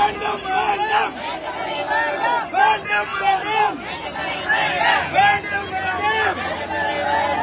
வேண்டும் வேண்டும் வேண்டும் வேண்டும் வேண்டும் வேண்டும்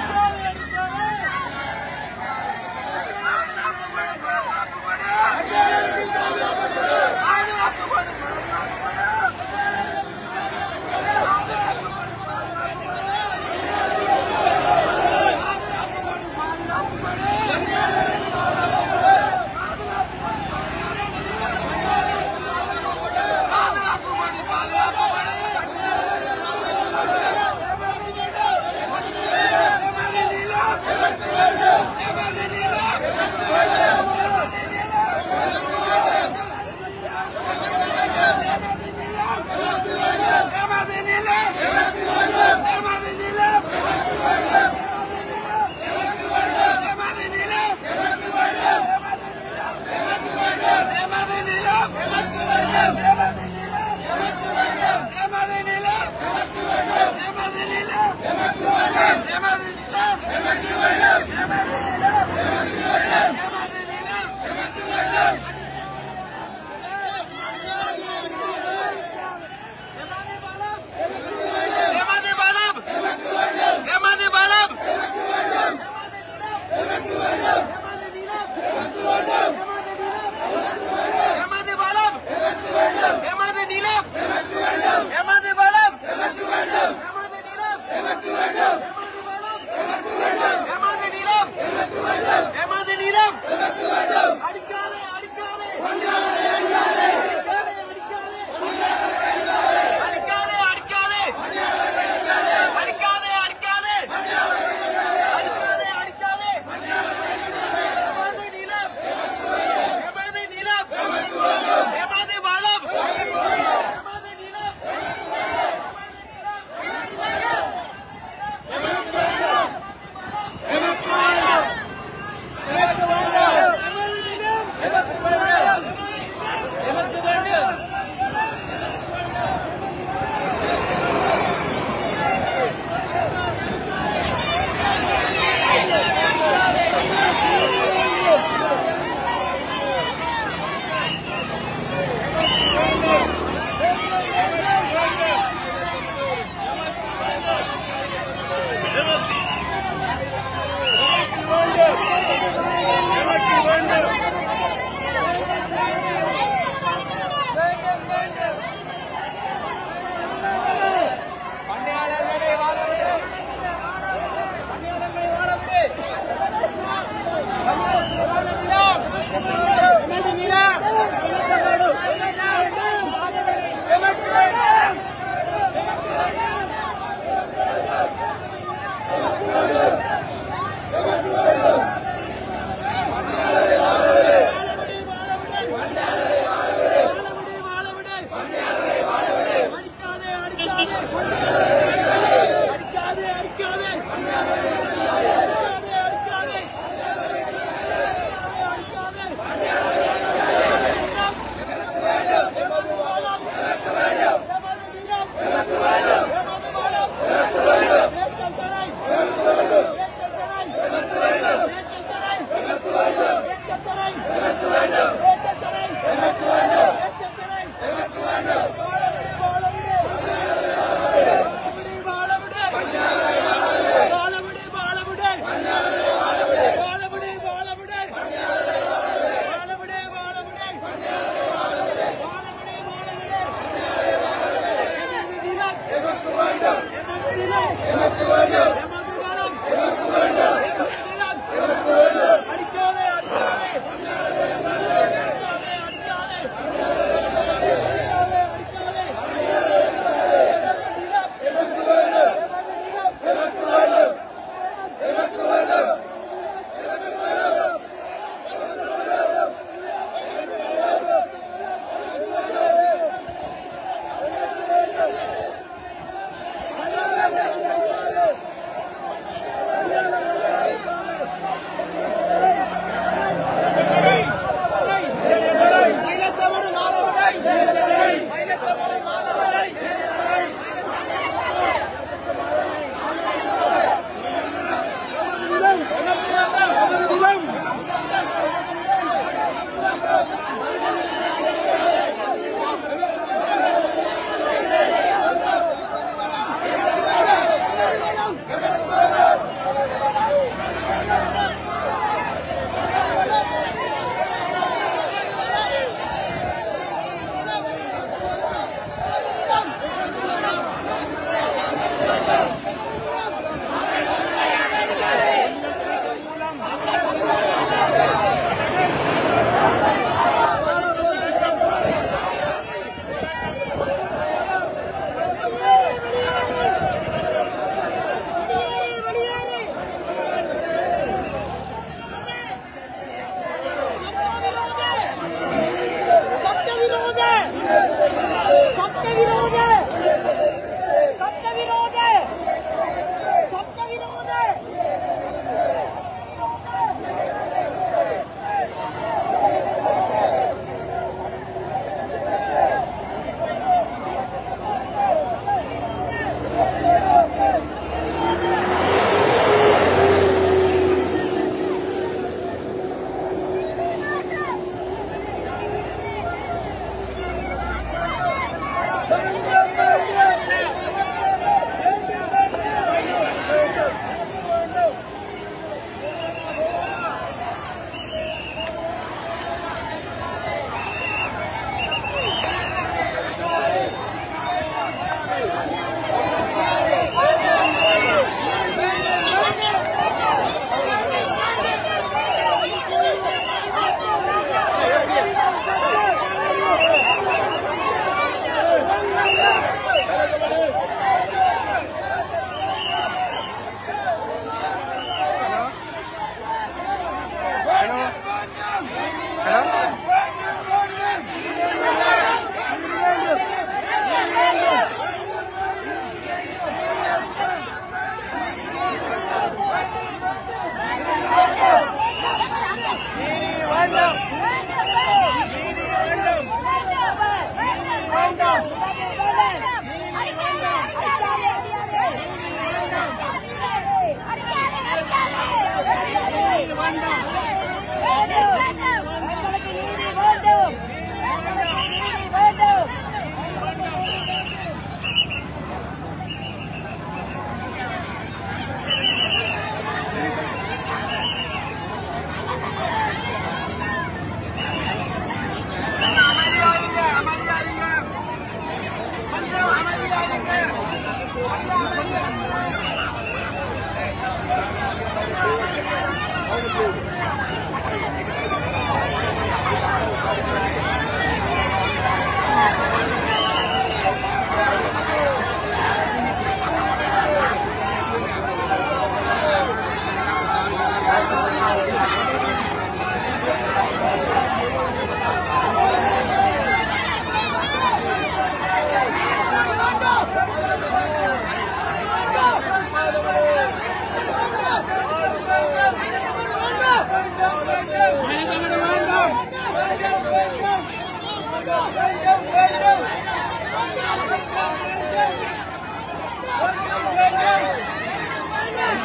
எமது பலம் எமது பலம் எமது பலம் எமது நிலம் எமது பலம் எமது நிலம் எமது பலம் எமது நிலம் எமது நிலம் அடிக்காதே அடிக்காதே அடிக்காதே அடிக்காதே அடிக்காதே அடிக்காதே அடிக்காதே அடிக்காதே அடிக்காதே எமது நிலம் எமது நிலம் எமது பலம் எமது நிலம் அடிக்காதே அடிக்காதே அடிக்காதே வேண்டும்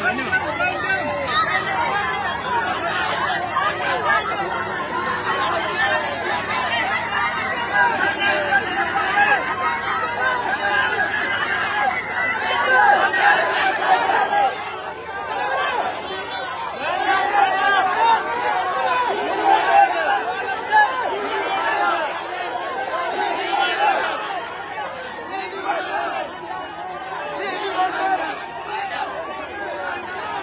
நீதி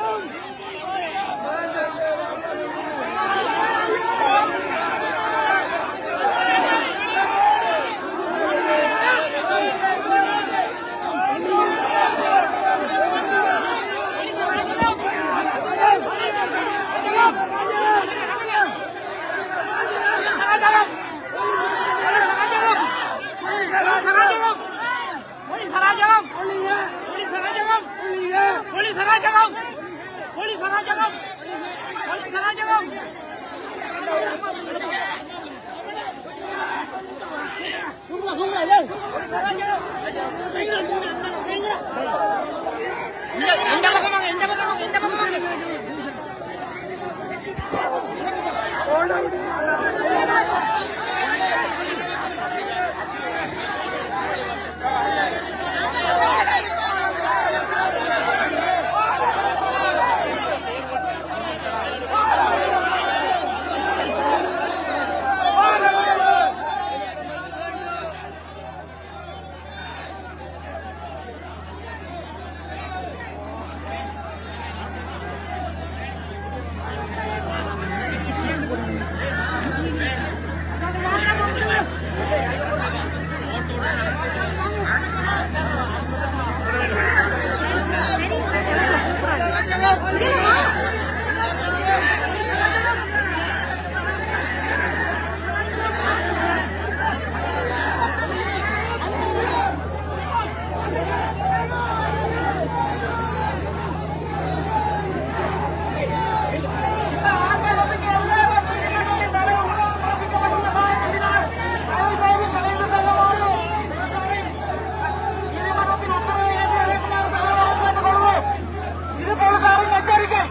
போலீஸ் அராஜகம் போலீஸ் அராஜகம் போலீஸ் அராஜகம் போலீஸ் அராஜகம் போலீஸ் அராஜகம் எந்த பக்கமாக எந்த பக்கமாக எந்த பக்கமாக இது போலீசாரின் எச்சரிக்கை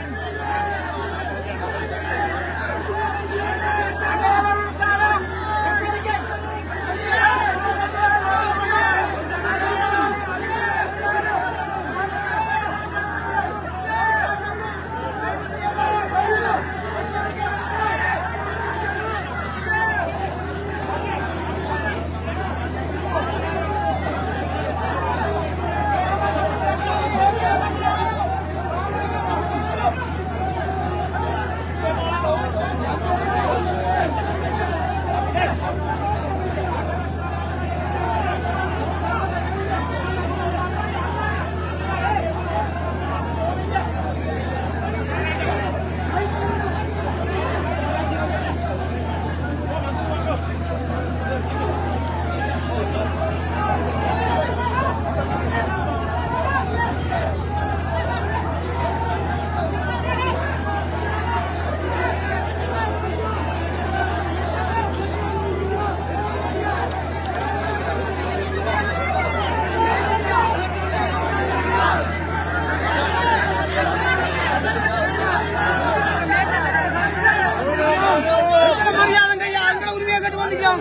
மரியாதைங்க ஐயா எங்களை உரிமையை கேட்டு வந்துக்கிறோம்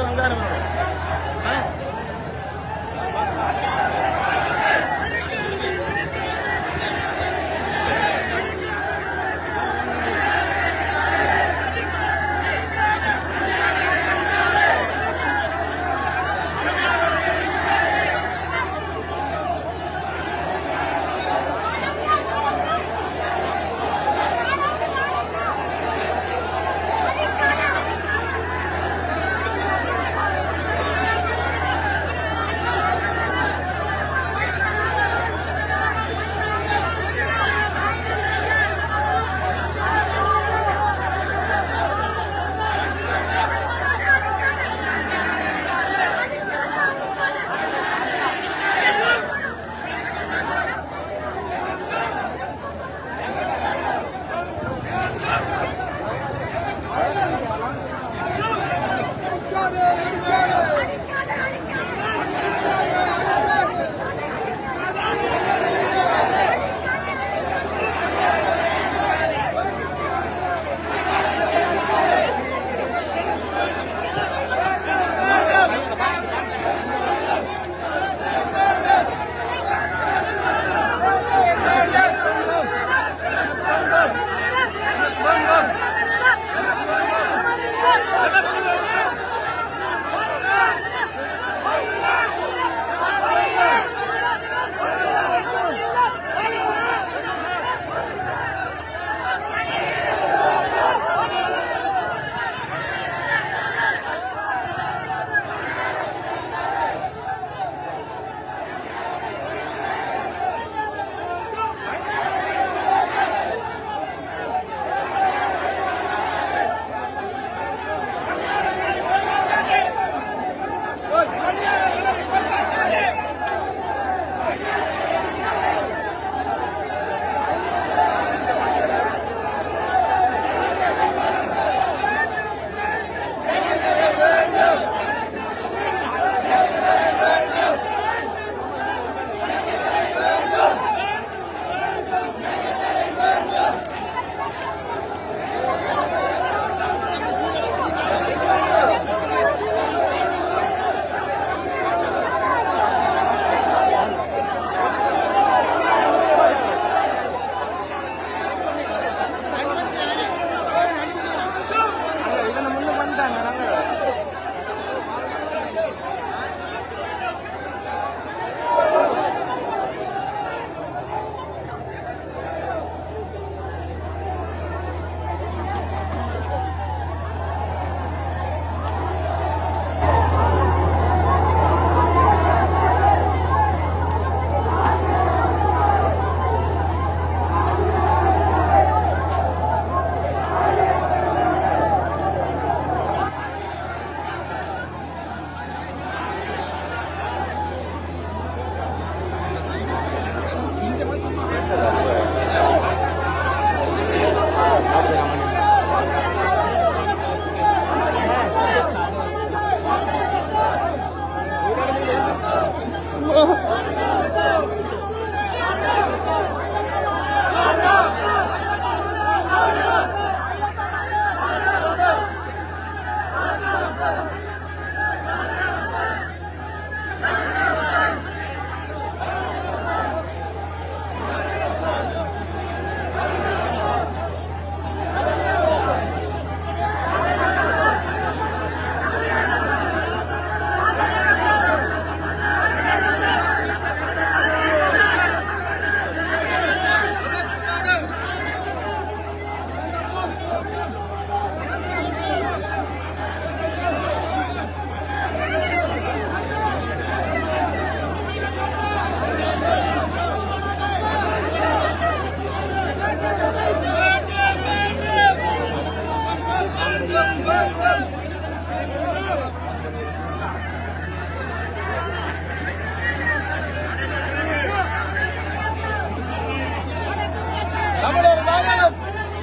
நம்மளோட நாயகம்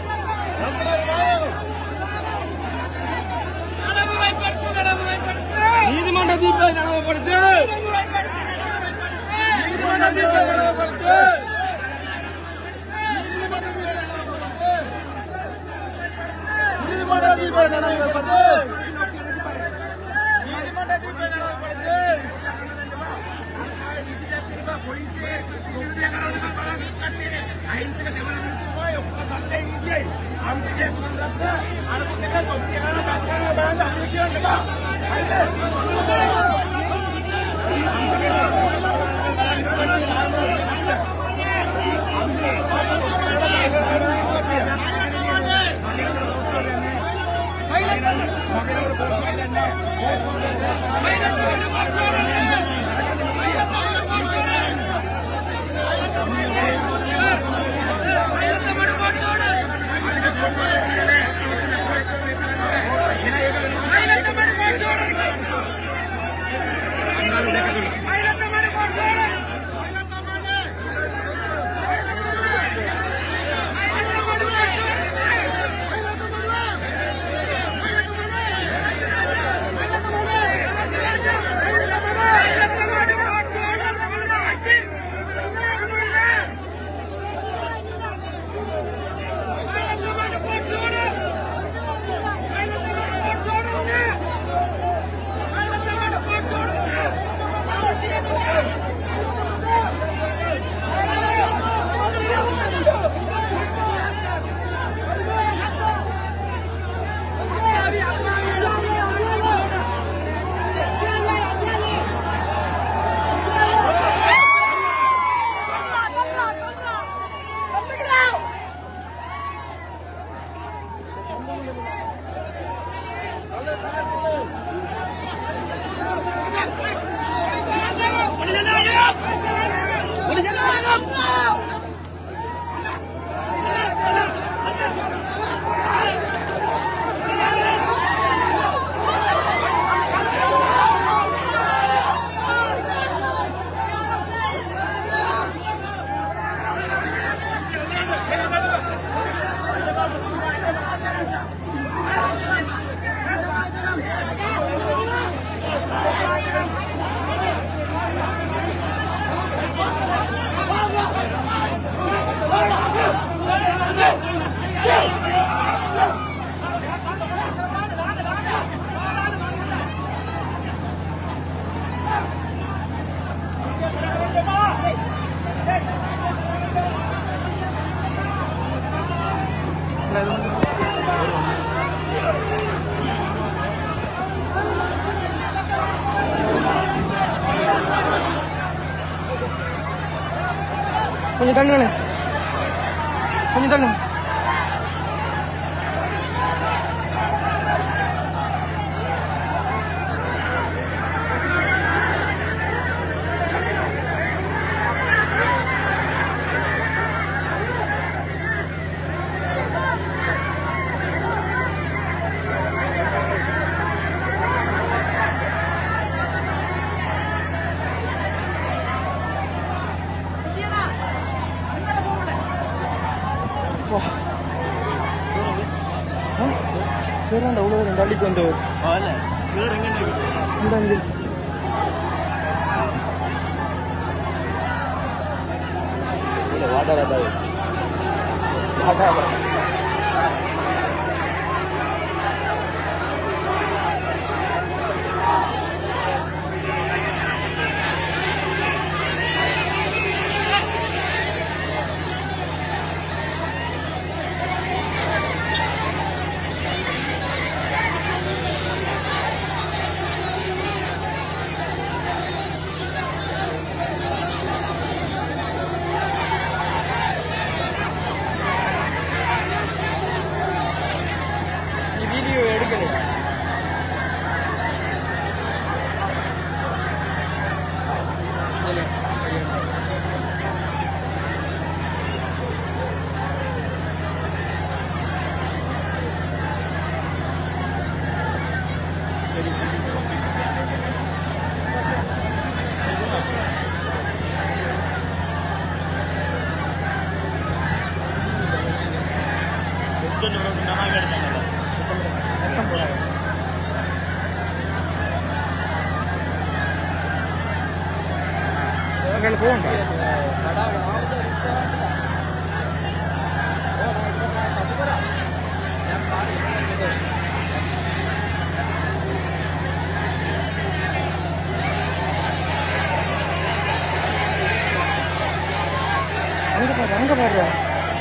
நம்மளோட நாயகம் நீதிமன்ற தீர்ப்பை நனவுபடுத்து நீதிமன்ற தீர்ப்பை நனவுபடுத்து நீதிமன்ற தீர்ப்பை நனவுபடுத்து අහිංසක දෙමළ මිනිස්සුමයි ඔක්කොම සත්‍යයෙන් ඉන්නේ. අම්පිටේ සුන්දරත් අර පුතේ කොටි කරන බැලන බලන්න අපි කියන්න බා. හරිද? கொஞ்சம் தள்ளுங்க கொஞ்சம் தள்ளுங்க சேராண்ட அவ்வளோ ரெண்டு அள்ளிக்கு வந்து இந்த அங்கே நீ வீடியோ எடுக்கலையா இல்லை அங்கே போகண்டா எங்க போடுறோம்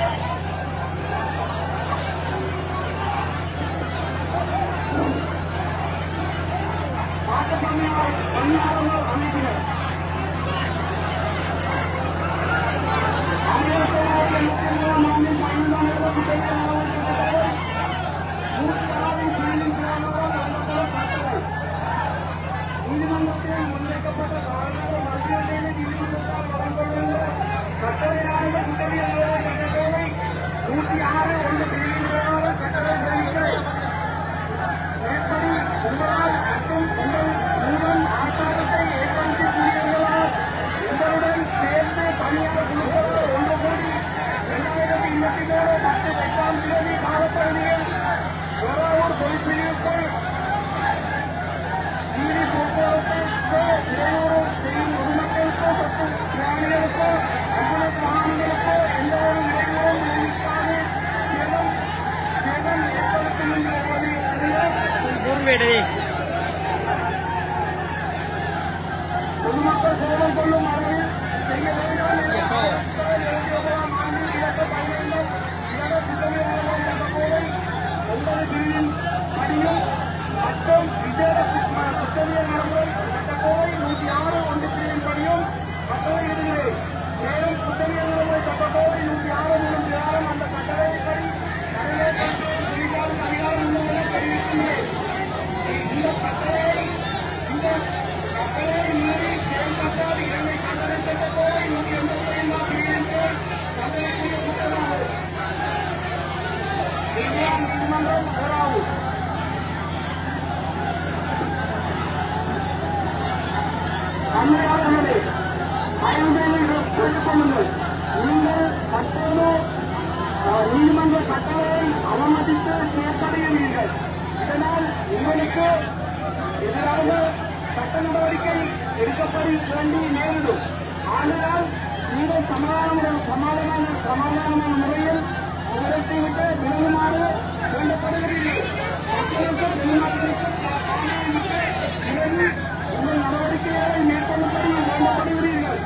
நீதிமன்றத்தில் முன்வைக்கப்பட்ட காரணங்கள் மத்திய நீதிமன்றத்தால் வழங்கப்பட்டுள்ள கட்டளையான குற்றவியல் கட்டளை நூற்றி ஆறு ஒன்று பிரிவின் கட்டளை தெரிவிக்கிறது மேற்படி உங்களால் மற்றும் உங்கள் மூலம் ஆர்ப்பாட்டத்தை ஏற்படுத்தி கூறியவர்களால் உங்களுடன் சேர்ந்து பணியாளர் குழுக்களோடு ஒன்று கூடி இரண்டாயிரத்தி இருபத்தி மூணு பத்து எட்டாம் தேதி காலப்பகுதியில் ஓராவூர் பொதுப்பிரிவுக்குள் நீதி போக்குவரத்துக்கு இடையூறு செய்யும் பொதுமக்களுக்கோ மற்றும் பிராணிகளுக்கோ அம்புலன்ஸ் வாகனங்களுக்கோ எந்த ஒரு இடையூறும் விளைவிக்காது சேதம் சேதம் ஏற்படுத்தும் என்பதை அறிய பூர்வேடை பொதுமக்கள் சேதம் கொள்ளும் அளவில் செய்ய வேண்டாம் என்ற ஆலோசனை எழுதியுள்ள மாநில இலக்க பதினைந்து இலக்க குற்றவியலாளர் சட்டக்கோவை ஒன்பது பிரிவின் படியும் மற்றும் விசேட குற்ற- குற்றவியல் நடைமுறை சட்டக்கோவை நூற்றி ஆறு ஒன்று பிரிவின் படியும் கட்டளை இடுகிறேன் மேலும் குற்றவியல் நடைமுறை சட்டக்கோவை நூற்றி ஆறு மூலம் பிரகாரம் அந்த கட்டளைப்படி நிறைவேற்ற அதிகாரம் அதிகாரம் உள்ளவரை தெரிவிக்கின்றேன் இந்த கட்டளையை இந்த கட்டளையை மீறி செயல்பட்டால் இலங்கை கட்டளை சட்டக்கோவை நூற்றி எண்பத்தி ஐந்தாம் பிரிவின் கீழ் தண்டனைக்குரிய குற்றமாகும் நீதியான் நீதிமன்றம் ஓராவும் அன்மையாளர்களே பயன்பாடுகள் புரிந்து கொள்ளுங்கள் நீங்கள் தற்போது அஹ், நீதிமன்ற கட்டளையை அவமதித்து செயற்படுகிறீர்கள் இதனால் உங்களுக்கு எதிராக சட்ட நடவடிக்கை எடுக்கப்பட வேண்டி நேரிடும் ஆனால் நீங்கள் சமாதான சமாதான சமாதானமான முறையில் நகரத்தை விட்டு விலகுமாறு வேண்டப்படுகிறீர்கள் மக்களுக்கு வெளிநாட்டிற்கு சாமானியமிக்க நிலையில் உங்கள் நடவடிக்கைகளை மேற்கொள்ளும்படி வேண்டப்படுகிறீர்கள்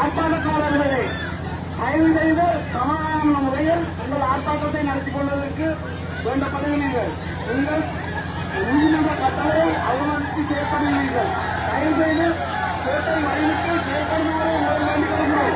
ஆர்ப்பாட்டக்காரர்களே தயவு செய்து சமாதான முறையில் உங்கள் ஆர்ப்பாட்டத்தை நடத்திக் கொள்வதற்கு வேண்டப்படுகிறீர்கள் நீங்கள் நீதிமன்ற கட்டளை அவமதித்து செயற்படுகிறீர்கள் தயவு செய்து கோட்டை வழிவிட்டு செயற்படுமாறு உங்களை வேண்டிக் கொள்கிறோம்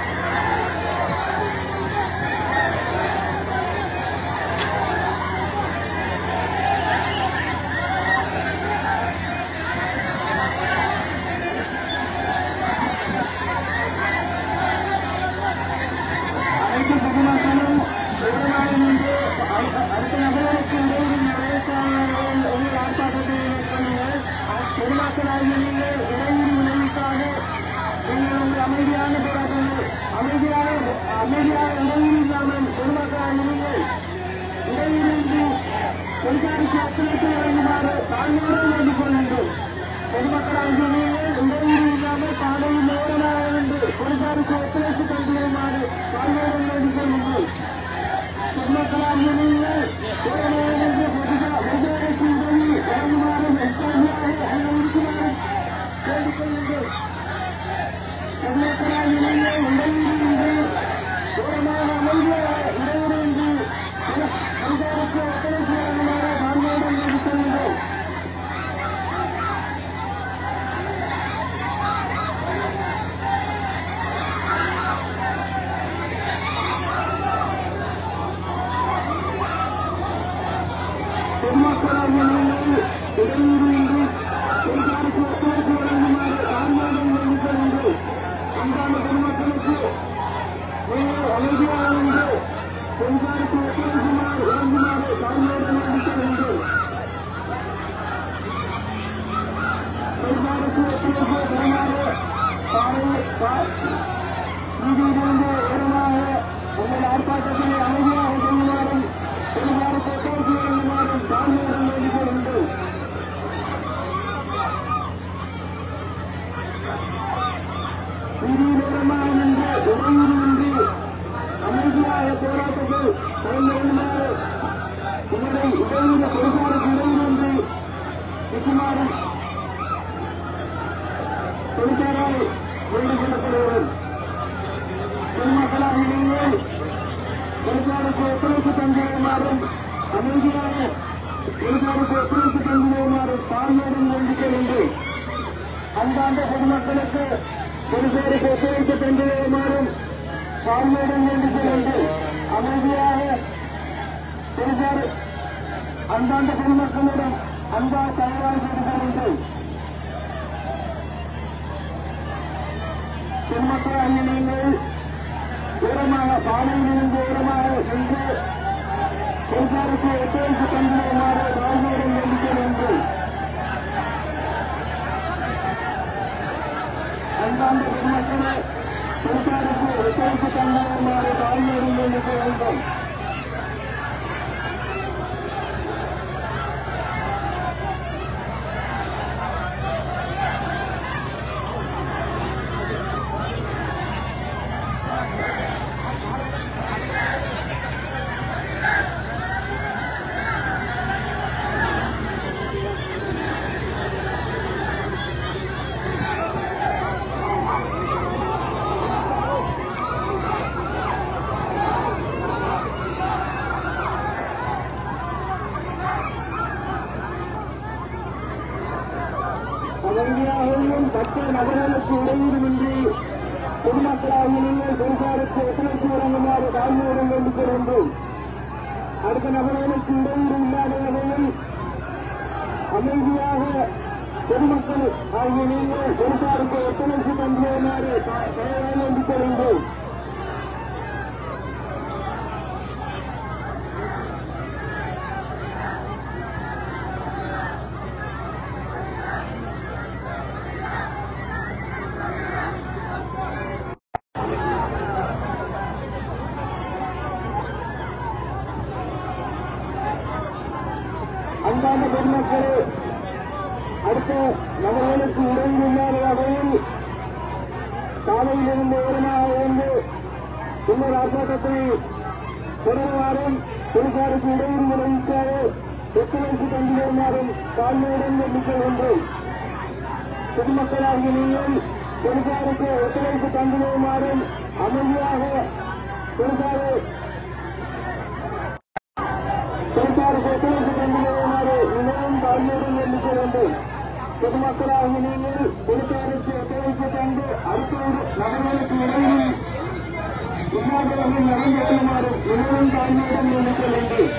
அனைத்து பொதுமக்களும் எதிராக நின்று அடுத்த அடுத்த நபர்களுக்கு இடையில் நிறைவேற்றாளர்கள் உங்கள் ஆர்ப்பாட்டத்தை மேற்கொள்ளுங்கள் பொதுமக்களாகிய நீங்கள் இடையில் விளைவிக்காக நீங்கள் உங்கள் அமைதியான போராட்டங்கள் அமைதியாக அமைதியாக இடையில் இல்லாமல் பொதுமக்களாகிய நீங்கள் இடையிலிருந்து பொதுச்சாரிக்கு ஒத்துழைப்பு வழங்குமாறு தாழ்மையுடன் வேண்டிக் கொள்கின்றோம் பொதுமக்களாகிய நீங்கள் இடையில் இல்லாமல் காலையில் நேரமாக என்று பொதுச்சாரிக்கு ஒத்துழைப்பு தந்துள்ளமாறு தாழ்மையுடன் வேண்டிக் கொள்கின்றோம் பொதுமக்களாகிய நீங்கள் நேரமாக பொதுச்சாரிக்கு உதவி வழங்குமாறு எச்சரிக்கையாக அனுமதிக்குமாறு வேண்டிக் கொள்கின்றோம் பொதுமக்களாகிய நீங்கள் இடையிலிருந்து தூரமாக அமைதியாக இடையிலிருந்து அதிகாரத்தை ஒத்துழைப்பு வழங்குமாறு தாழ்மையுடன் வேண்டிக் கொள்கின்றோம் பொதுமக்களாகிய நீங்கள் இடையூறின்றி பொதுச்சாருக்கு ஒத்துழைப்பு வழங்குமாறு தாழ்மையுடன் வேண்டிக் கொள்கின்றோம் அன்பான பொதுமக்களுக்கு நீங்கள் அமைதியாக இருந்து பொதுச்சாருக்கு ஒத்துழைக்குமாறு வழங்குமாறு தாழ்மையுடன் வேண்டிக் கொள்கின்றோம் பொதுச்சாருக்கு ஒத்துழைப்பு தருமாறு காலை நீதியிலிருந்து உரமாக உங்கள் ஆர்ப்பாட்டத்தை அமைதியாக செய்யுமாறும் பொதுவாருக்கு ஒத்துழைப்பு வழங்குமாறும் தாழ்மையுடன் வேண்டிக் கொள்கின்றோம் நீதியிலிரமாக நின்று இடையூறின்றி அமைதியாக போராட்டத்தில் கலந்து கொள்ளுமாறு உங்களை இடையூறு பொதுவாருக்கு இடையூறின்றி நிற்குமாறும் பொதுச்சாரால் வேண்டிக் கொள்ளப்படுகிறோம் பொதுமக்களாக நீங்கள் பொதுச்சாருக்கு ஒத்துழைப்பு தந்துமாறும் அமைதியாக பொதுச்சாருக்கு ஒத்துழைப்பு தந்துமாறும் தாழ்மையுடன் வேண்டிக் கொள்கின்றேன் அந்தாண்ட பொதுமக்களுக்கு பொதுச்சேருக்கு ஒத்துழைப்பு தந்துமாறும் தாழ்மையுடன் வேண்டிக் கொள்கின்றேன் அமைதியாக பொதுச்சாரு அந்தாண்ட பொதுமக்களிடம் அன்பா தயாராக செய்து கொள்கின்றேன் பொதுமக்களாகிய நீங்கள் தூரமாக பாதையிலிருந்து தூரமாக சென்று பொதுச்சாருக்கு ஒத்துழைப்பு தந்துமாறு தாழ்மையுடன் வேண்டிக் கொள்கின்றேன் அந்தாண்ட பொதுமக்களை பொதுச்சாருக்கு ஒத்துழைப்பு தந்துமாறு தாழ்மையுடன் வேண்டிக் கொள்கின்றோம் அமைதியாகவும் மற்ற நபர்களுக்கு இடையூறுமின்றி பொதுமக்களாகிய நீங்கள் பொதுச்சாருக்கு ஒத்துழைப்பு வழங்குமாறு தாழ்மையுடன் வேண்டிக் கொள்கின்றோம் அடுத்த நபர்களுக்கு இடையூறு இல்லாத வகையில் அமைதியாக பொதுமக்கள் ஆகிய நீங்கள் பொதுச்சாருக்கு ஒத்துழைப்பு தந்துமாறு தயவாக வேண்டிக் கொள்கின்றோம் அன்பான பொதுமக்களே அடுத்த நபர்களுக்கு இடையில் இல்லாத வகையில் சாலையிலிருந்து ஓரமாக வந்து பின்னர் ஆர்ப்பாட்டத்தை தொடருமாறும் போலீசாருக்கு இடையூறு விளைவிக்காத ஒத்துழைப்பு தந்து வருமாறும் தாழ்மையுடன் வேண்டிக் கொள்கின்றோம் பொதுமக்களாகிய நீங்கள் பொதுசாருக்கு ஒத்துழைப்பு தந்துமாறும் அமைதியாக பொதுசாரு பொதுசாருக்கு ஒத்துழைப்பு தந்துமாறு மிகவும் தாழ்மையுடன் எண்ணிக்க வேண்டும் பொதுமக்களாக நீங்கள் பொதுசாருக்கு ஒத்துழைப்பு தந்து அடுத்த நகர்களுக்கு இடையில் இல்லாதவர்கள் நடந்தேறுமாறு மிகவும் தாழ்மையுடன் எண்ணிக்க வேண்டும்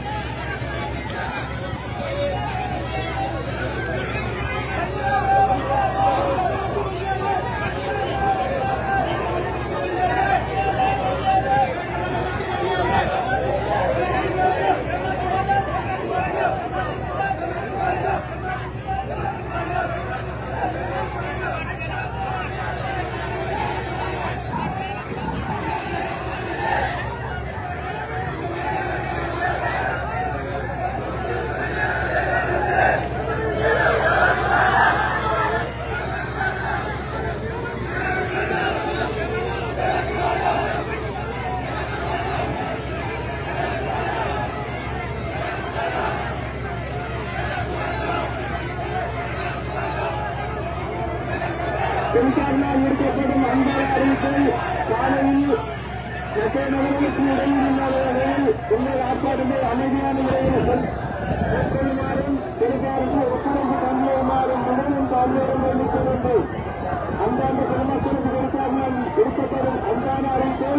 சென்சாரினால் இருக்கப்படும் அன்பான அறிவிப்பை காலையில் எட்டே நகர்களுக்கு இடையில் இல்லாத வகையில் உங்கள் ஆர்ப்பாட்டத்தை அமைதியான முறையில் மேற்- மேற்கொள்ளுமாறும் பெரும்பாலும் ஒத்துழைப்பு தந்துமாறும் மிகவும் தாழ்மையுடன் வேண்டிக் வேண்டும் அந்தாண்ட பெருமக்களுக்கு பெருசாரினால் இருக்கப்படும் அன்பான அறிவிப்பை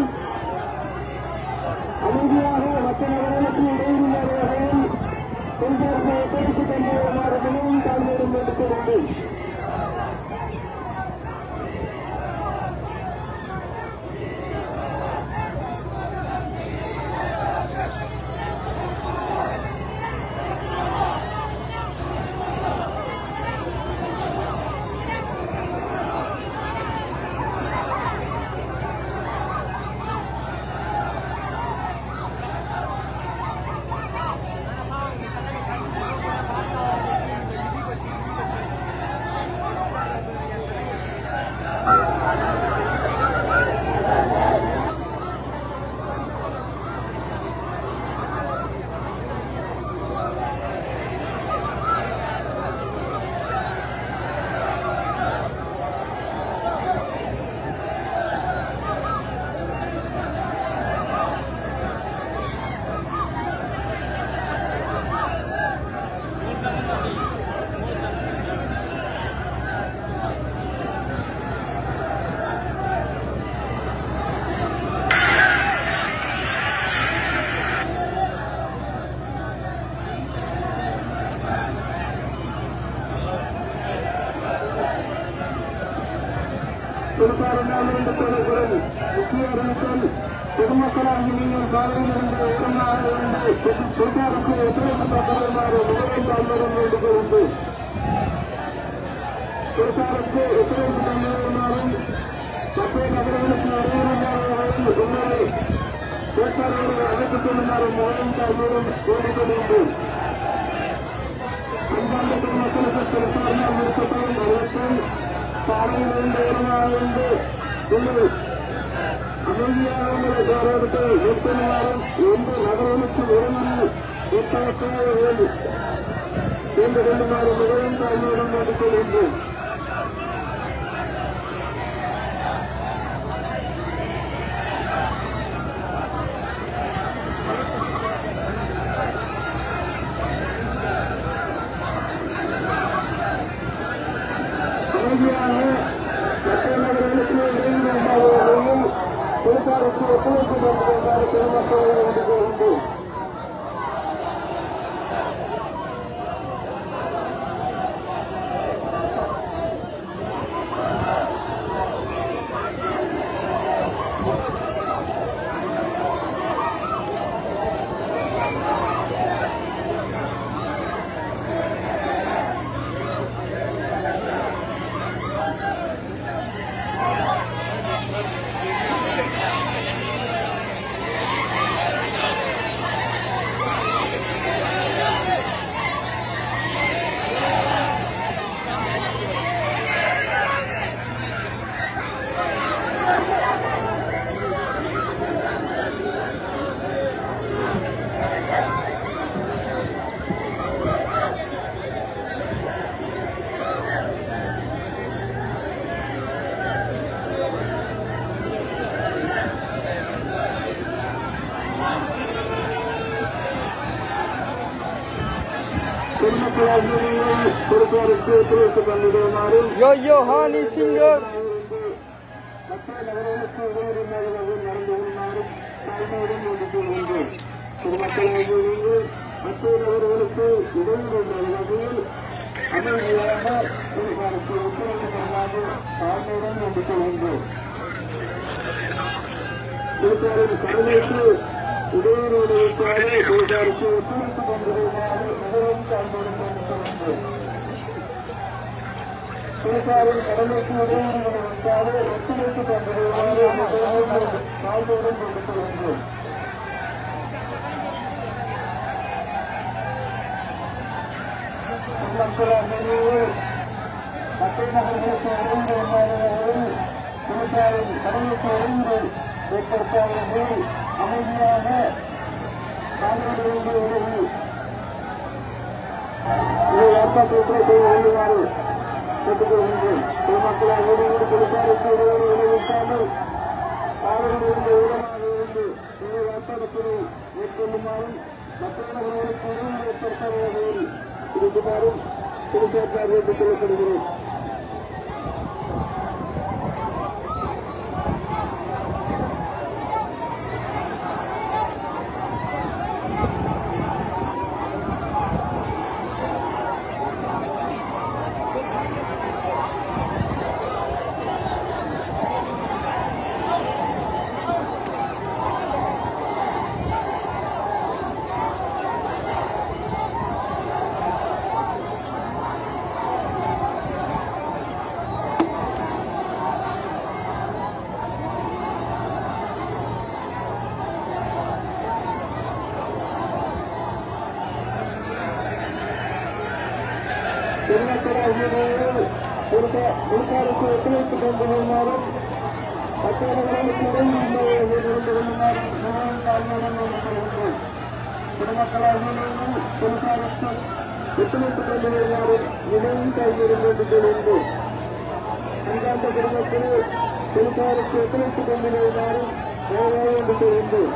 அமைதியாக மற்ற நகர்களுக்கு இடையில் இல்லாத வகையில் சென்சாருக்கு ஒத்துழைப்பு தந்துமாறு மிகவும் தாழ்மையுடன் வேண்டிக் வேண்டும் பொறுப்பாளர்களாக கொள்ளப்படும் முக்கிய அரசல் பொதுமக்களாகி நீங்கள் காலையில் இருந்து உடனாக இருந்து பொறுப்பாளருக்கு ஒத்துழைப்பு தந்துமாறு மிகவும் தாழ்மையுடன் வேண்டிக் கொள்ளுங்கள் பொறுப்பாளருக்கு ஒத்துழைப்பு தந்துமாறும் மற்ற நகர்களுக்கு இடையிலான உங்களை பொறுப்பாளர்களை அழைத்துக் கொள்ளுமாறு மிகவும் தாழ்மையுடன் வேண்டிக் கொள்ளுங்கள் அன்பார்ந்த பொதுமக்களுக்கு பொறுப்பாளர்கள் இருக்கப்படும் அறிவிப்பை காலையிலிருந்து உருவாகிருந்து உங்கள் அமைதியாக உங்களை கௌரவத்தை மேற்கொள்ளுமாறும் எந்த நகரங்களுக்கு உரிமையை ஒத்துழைக்க வேண்டும் என்று கொள்ளுமாறு மிகவும் தாழ்மையுடன் வேண்டிக் கொள்கின்றேன் அமைதியாக மற்ற நகர்களுக்கு இடையில் உண்டாகும் பொறுப்பாளருக்கு ஒத்துழைப்பு தருவதற்காக பெருமக்களை வேண்டிக் கொள்கின்றேன் பொதுமக்களாகிய நீங்கள் பொறுப்பேற்று ஒத்துழைத்துக் கொண்டிருமாறு Yo yo honey singer. மற்ற நகரங்களுக்கு உதவியாக நடந்து கொள்ளுமாறும் தாய்மையுடன் வேண்டிக் கொள்கின்றோம் பொதுமக்களாகிய நீங்கள் மற்ற நகரங்களுக்கு உதவி வகையில் அமைதியாக பொதுமக்களுக்கு ஒத்துழைத்துக் கொள்ளாது தாய்மையுடன் வேண்டிக் கொள்கின்றோம் பொதுப்பாரின் கடமைக்கு உதவியோடுவிக்காக பொதுப்பாருக்கு ஒத்துழைத்துக் கொண்டிருமாறு மிகவும் தாழ்மையுடன் வேண்டிக் கொள்கின்றோம் பொதுப்பாரின் கடமைக்கு உதவியோடுவிக்காக ஒத்துழைத்துக் கொண்டிருமாறு மிகவும் தாழ்மையுடன் வேண்டிக் கொள்கின்றோம் மக்களாகிய மற்ற நகர்களுக்கு உதவி வகையில் பொதுப்பாரின் கடமைக்கு உதவி ஏற்படுத்தாதவர்கள் அமைதியாக காங்கிரஸ் உதவி இதை ஏற்பாட்டு செய்ய வேண்டுமாறு கேட்டுக்கொள்கின்றேன் பொதுமக்களால் வீடு பொதுப்பாருக்கு உதவி விளைவிக்காமல் காவலிருந்து ஊரமாக இருந்து இதை ஏற்பாடு மேற்கொள்ளுமாறும் மற்ற நகர்களுக்கு உதவி ஏற்படுத்தாத வகையில் இருக்குமாறும் பொதுப்பேற்றார் என்று சொல்லப்படுகிறேன் பொறுப்பாருக்கு ஒத்துழைத்துக் கொண்டு வருமாறும் மற்றவர்களுக்கு உதவி இருந்து கொள்ளுமாறும் மிகவும் தாழ்மையுடன் வேண்டுகொள்கின்றோம் பொதுமக்களாகிய பொறுப்பாருக்கு ஒத்துழைத்துக் கொண்டு வருமாறும் மிகவும் தாழ்மையுடன் வேண்டுகொள்கின்றோம் அன்றாந்த குடும்பத்தில் பொறுப்பாருக்கு ஒத்துழைத்துக் கொண்டு வருமாறும் மிகவும் வேண்டுகொள்கின்றோம்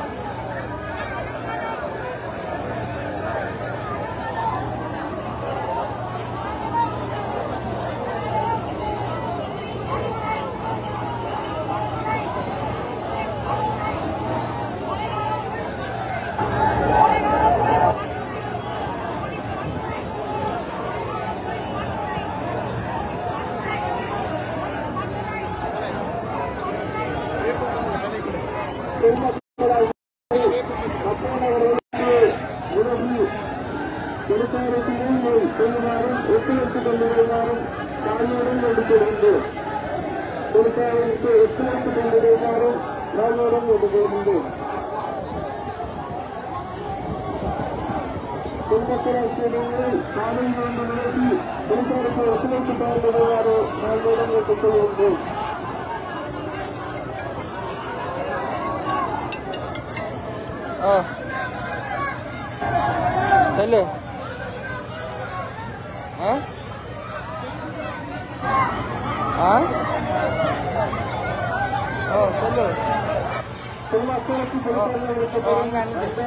ஒத்துழைத்துக் கொண்டிருந்தாலும் தாழ்மையுடன் எடுக்க வேண்டும் பொறுப்பாளருக்கு ஒத்துழைத்துக் கொண்டிருந்தாலும் தாழ்மையுடன் எடுக்க வேண்டும் பொதுமக்களாட்சியில் காலை வேண்டும் நிலைக்கு பொறுப்பாளருக்கு ஒத்துழைத்து கொண்டிருந்தாரோ தாழ்மையுடன் எடுக்க வேண்டும் Ah. Hello. Huh? Huh? Oh, hello. பொதுமக்களுக்கு அவங்க அனுப்பி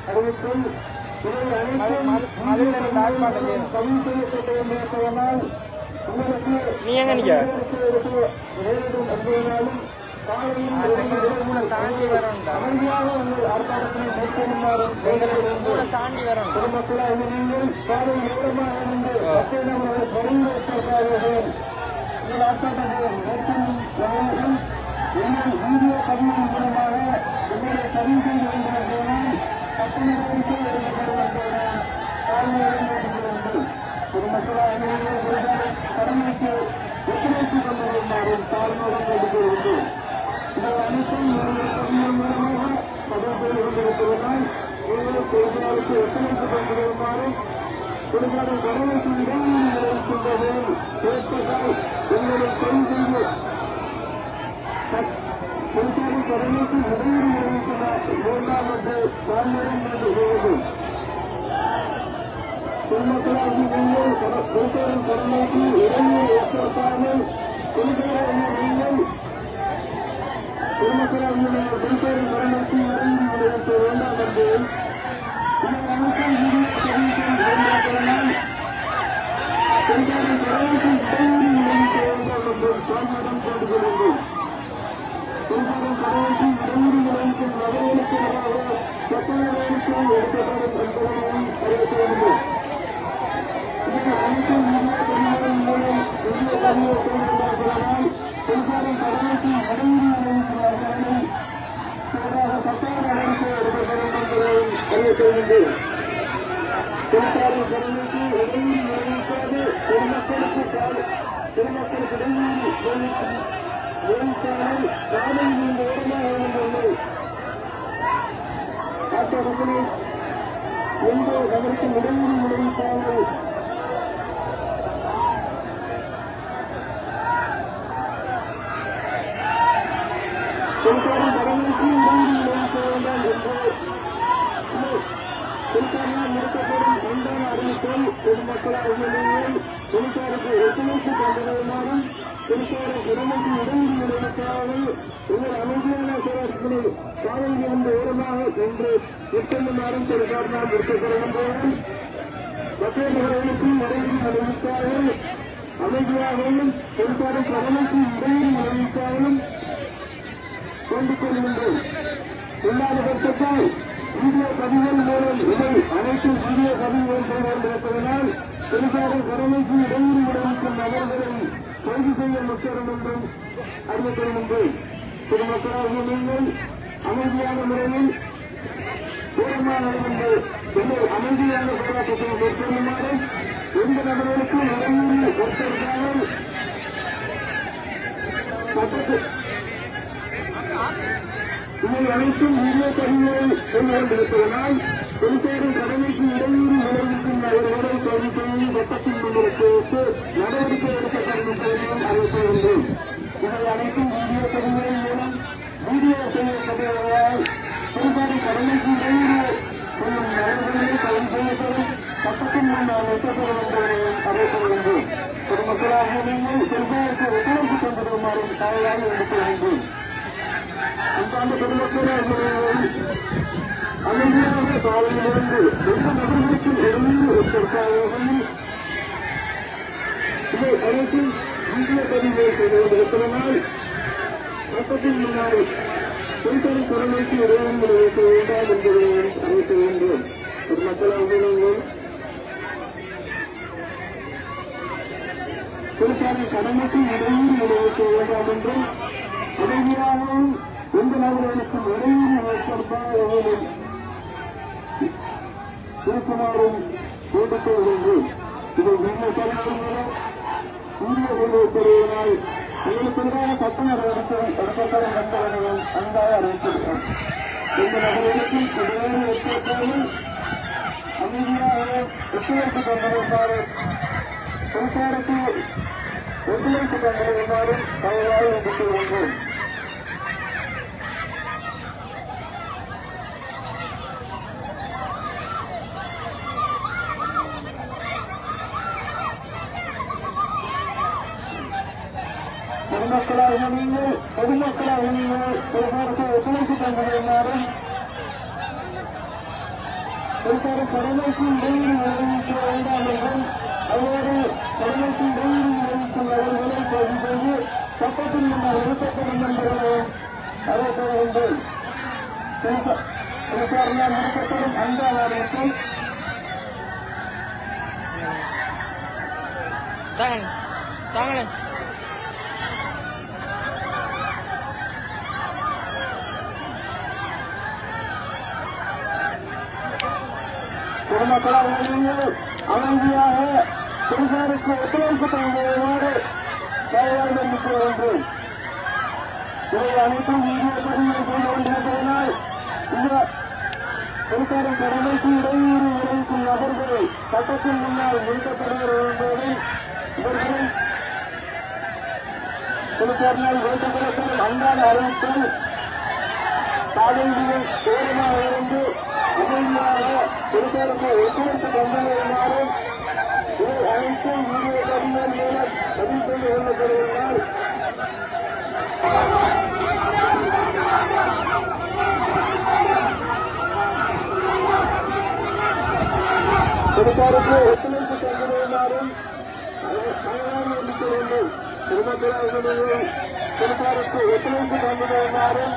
மதுரையில் எனக்கு டாக் மாட்டேன் செய்யணும் பதிவு செய்யப்பட்டவர்களால் உங்களுக்கு நீ எங்க நிக்க நேரிடும் என்பதனாலும் கூட தாண்டி வரணும்டா அமைதியாக உங்கள் ஆர்ப்பாட்டத்தை மேற்கொள்ளுமாறும் கூட தாண்டி வரணும் பொதுமக்களாக நீங்கள் காலை நேரமாக இருந்து மக்கள் நம்மளை தொடர்ந்து வைத்திருக்கிறார்கள் உங்கள் ஆர்ப்பாட்டத்தை மேற்கொள்ளும் வகையில் எங்கள் வீடியோ பதிவின் மூலமாக உங்களை பதிவு செய்து கொண்டிருக்கிறேன் கட்டண கோரிக்கை எடுக்கப்படும் என்பதனால் தாழ்மையுடன் வேண்டுகிறேன் பொதுமக்களாக நீங்கள் உங்கள் கடமைக்கு ஒத்துழைத்துக் கொண்டிருக்குமாறும் தாழ்மையுடன் வேண்டுகிறேன் இதை அனைத்தும் நீங்கள் பதிவின் மூலமாக பதிவு செய்து கொண்டிருப்பதனால் நீங்கள் பொதுமக்களுக்கு ஒத்துழைத்துக் கொண்டிருக்குமாறும் கொடுக்காத கடமைக்கு இடைவெளி நிலவுகின்றது ஏற்பட்டால் எங்களை கைது செய்து கொடுக்காத கடமைக்கு இடைவெளி நிலவுகின்றார் வேண்டாம் என்று தாழ்மையுடன் வேண்டுகிறது பொதுமக்களாகி நீங்கள் கொடுக்காத கடமைக்கு இடைவெளி ஏற்படுத்தாமல் கொடுக்காத நீங்கள் பொதுமக்களாகி நீங்கள் கொடுக்காத கடமைக்கு இடைவெளி நிலவுக்க வேண்டாம் என்று இந்த அமைச்சர் பதிவு செய்ய வேண்டாம் பொதுமக்களுக்கு இடையூறு நெல்சாலை சாலையில் இந்த இடமாக இருந்துள்ளது ஆட்டோக்களை எந்த நகரத்தின் இடையூறு விளைவித்தார்கள் பொதுக்காரன் கடமைக்கு இடையூறு விளைவிக்க வேண்டாம் என்று பொதுக்காரனால் நிறுத்தப்படும் ஒன்றான அறிவிப்பை பொதுமக்களால் உண்மையில் பொதுக்காருக்கு ஒத்துழைப்பு தந்துள்ளதுமாறும் பொதுக்காரர் கடமைக்கு இடையூறு விளைவிக்காமல் உங்கள் அமைதியான சேவர்களை சாலையில் இருந்து ஓரமாக சென்று நிற்கொள்ளுமாறும் பொதுக்காரனால் நிறுத்தப்படுகின்றோம் மற்றவர்களுக்கு இடையூறு விளைவிக்காமல் அமைதியாகவும் பொதுக்காரர் கடமைக்கு இடையூறு விளைவிக்காமலும் வேண்டிக் கொள்கின்றோம் இல்லாத பட்சத்தால் வீடியோ பதிவுகள் மூலம் இதை அனைத்து வீடியோ பதிவுகள் செய்வோம் இருப்பதனால் பெருசாரும் கடமைக்கு இடையூறு விளைவிக்கும் நபர்களை கைது செய்ய முக்கியம் என்றும் அறிவித்திருக்கின்றேன் பொதுமக்களாகிய நீங்கள் அமைதியான முறையில் தூரமாக இருந்து என்னை அமைதியான போராட்டத்தை மேற்கொள்ளுமாறு எந்த நபர்களுக்கும் இடையூறு ஏற்படுத்தாமல் சட்டத்தில் இவை அனைத்தும் வீடியோ பதிவுகளை கொண்டிருப்பதனால் பொதுச்சேரும் கடமைக்கு இடையூறு விளைவிக்கும் நபர்களை கைது செய்து சட்டத்தின் முன்னிறுத்தி வைத்து நடவடிக்கை எடுக்கப்படும் என்பதையும் அறிவித்துள்ளேன் இவை அனைத்தும் வீடியோ பதிவுகளின் மூலம் வீடியோ செய்யப்படுவதால் பொதுச்சேரும் கடமைக்கு இடையூறு கொள்ளும் நபர்களை கைது செய்யப்படும் சட்டத்தின் முன்னால் வைக்கப்படும் என்பதையும் அறிவித்துள்ளேன் பொதுமக்களாக நீங்கள் செல்வாய்க்கு ஒத்துழைப்பு கொண்டிருக்குமாறும் தாயாக எடுத்துள்ளேன் அன்பான பெருமக்களே அமைதியாக சாலையிலிருந்து எந்த நபர்களுக்கும் இடையில் ஏற்படுத்தாத இதை அனைத்தும் இந்திய பதிவை செய்திருப்பதனால் சட்டத்தின் முன்னால் பெண்களின் திறமைக்கு இடையில் விளைவிக்க வேண்டாம் என்பதை அறிவிக்க வேண்டும் பெருமக்களாக நீங்கள் பெருசாரின் கடமைக்கு இடையூறு விளைவிக்க வேண்டாம் என்றும் உதவியாகவும் எந்த நபர்களுக்கும் இடையூறு ஏற்படுத்தாத வகையில் இருக்குமாறும் வேண்டிக் கொள்கின்றேன் இதை நீங்கள் சொல்லுங்கள் வீடியோ கொண்டு பெறுவதனால் உங்களுக்கு எதிரான சட்ட நடவடிக்கை எடுக்கப்படும் என்பதையும் அன்பாக அறிவித்திருக்கிறோம் எந்த நபர்களுக்கும் இடையூறு ஏற்படுத்தாமல் அமைதியாக ஒத்துழைப்பு கொண்டிருந்தாரு பொதுச்சாருக்கு ஒத்துழைப்பு கொண்டிருந்தாரு தயவாக வேண்டிக் கொள்கின்றோம் பொதுமக்களாக நீங்கள் பொதுமக்களாக நீங்கள் பொதுவாருக்கு ஒத்துழைப்பு தந்துள்ளமாறும் பொதுவார கடமைக்கு இடையூறு விளைவிக்க வேண்டாம் என்றும் அதோடு கடமைக்கு இடையூறு விளைவிக்கும் அவர்களை கைது செய்து சட்டத்தின் முன்னால் நிறுத்தப்படும் என்பதையும் அறிவிக்க வேண்டும் விசாரணையால் நிறுத்தப்படும் அந்த அறிவிப்பை தாங்க தாங்க பொதுமக்களாக நீங்கள் அமைதியாக பொதுசாருக்கு ஒத்துழைப்பு தருமாறு தயாராக நிற்க வேண்டும் இவை அனைத்தும் வீடியோ பதிவு செய்து கொண்டிருப்பதனால் இந்த பொதுசாரின் கடமைக்கு இடையூறு விளைவிக்கும் நபர்கள் சட்டத்தின் முன்னால் நிறுத்தப்படுகிற என்பதை இவர்கள் பொதுசாரினால் வைக்கப்படப்படும் அன்றாட அறிவிப்பில் சாதனைகள் ஓரமாக இருந்து அமைதியாக பொதுசாருக்கு ஒத்துழைப்பு தந்துள்ளதுமாறும் இவை அனைத்தும் வீடியோ பதிவுகள் மூலம் பதிவு செய்து கொள்ளப்படுவதால் பொதுசாருக்கு ஒத்துழைப்பு தந்துள்ளதுமாறும் தயாராக இருக்க வேண்டும் பொதுமக்களாக பொதுசாருக்கு ஒத்துழைப்பு தந்துள்ளதுமாறும்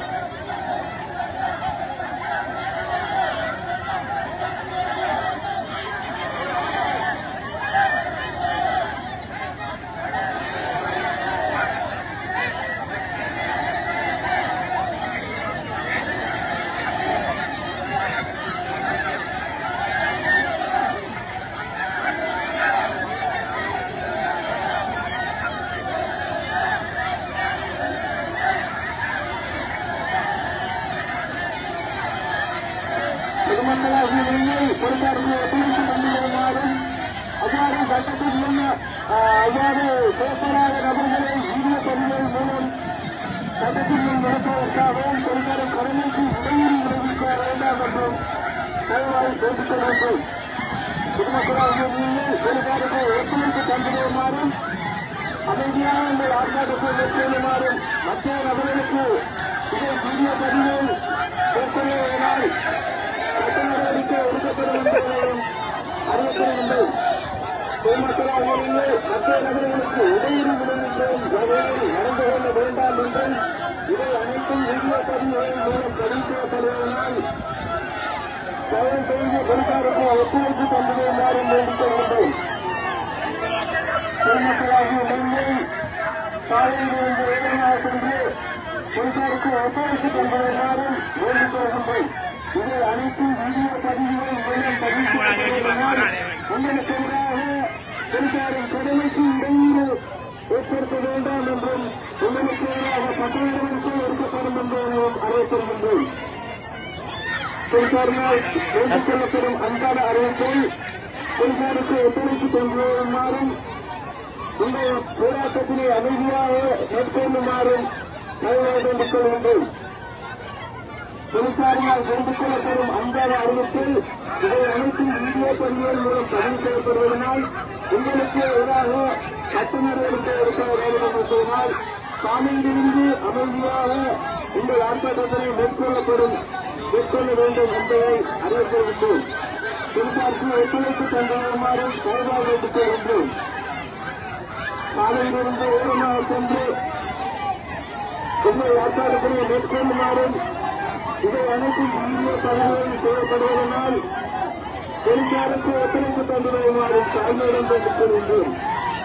அதற்காகவும் பொதுமக்கள் கடமைக்கு இடையூறு விளைவிக்க வேண்டாம் என்றும் தயவாய் கேட்டுக்கொள்ள வேண்டும் பொதுமக்களாக நீங்கள் வெளிப்பாடுக்கு ஒத்துழைப்பு தந்திருமாறும் அமைதியாக உங்கள் ஆர்ப்பாட்டத்தை மேற்கொள்ளுமாறும் மத்திய நபர்களுக்கு இதை புதிய பதிவில் மேற்கொள்ளுவதனால் சட்ட நடவடிக்கை எடுக்கப்படும் என்பதையும் அறிவித்திருக்கின்றோம் பொதுமக்களாக நீங்கள் மத்திய நபர்களுக்கு இடையூறு விளைவிக்கும் வகையில் நடந்து கொள்ள வேண்டாம் என்றும் இதை அனைத்தும் வீடியோ பதிவுகளின் மூலம் தெரிவிக்கப்படுவதனால் தயவு செய்து பொதுக்காருக்கு ஒத்துழைப்பு தந்திருமாறு வேண்டிக் கொள்கின்றோம் பொதுமக்களாகிய நீங்கள் சாலையிலிருந்து வேகமாக சென்று பொதுக்காருக்கு ஒத்துழைப்பு தந்திருமாறும் வேண்டிக் கொள்கின்றோம் இதை அனைத்தும் வீடியோ பதிவுகள் மூலம் தெரிவிக்கப்படுவதனால் உங்களுக்கு எதிராக பொதுக்காரின் கடமைக்கு இடையூறு ஏற்படுத்த வேண்டாம் என்றும் உங்களுக்கு எதிராக பத்து நடவடிக்கை எடுக்கப்படும் என்றும் அறிவித்திருக்கின்றோம் பொதுச்சாரினால் வேண்டிக் கொள்ளப்படும் அன்றாட அறிவிப்பை பொதுச்சாருக்கு ஒத்துழைப்பு தந்துமாறும் இந்த போராட்டத்தினை அமைதியாக மேற்கொள்ளுமாறும் தயவாக வேண்டிக் கொள்கின்றோம் பொதுச்சாரினால் வேண்டிக் கொள்ளப்படும் அன்றாட அறிவிப்பில் இதை அனைத்தும் வீடியோ பதிவுகள் மூலம் பதிவு செய்யப்படுவதனால் உங்களுக்கு எதிராக சட்ட நடவடிக்கை எடுக்க வேண்டும் என்று சொன்னால் சாமியிலிருந்து அமைதியாக உங்கள் ஆர்ப்பாட்டத்தினை மேற்கொள்ளப்படும் மேற்கொள்ள வேண்டும் என்பதை அறிவித்திருக்கின்றோம் பொதுச்சாருக்கு ஒத்துழைப்பு தந்துமாறும் தயவாக வேண்டிக் கொள்கின்றோம் சாலையிலிருந்து ஓரமாக சென்று உங்கள் ஆர்ப்பாட்டத்தினை மேற்கொள்ளுமாறும் இதை அனைத்தும் வீடியோ பதிவுகள் செய்யப்படுவதனால் பொதுச்சாருக்கு ஒத்துழைப்பு தந்துமாறும் தாழ்மையுடன் வேண்டிக் கொள்கின்றோம்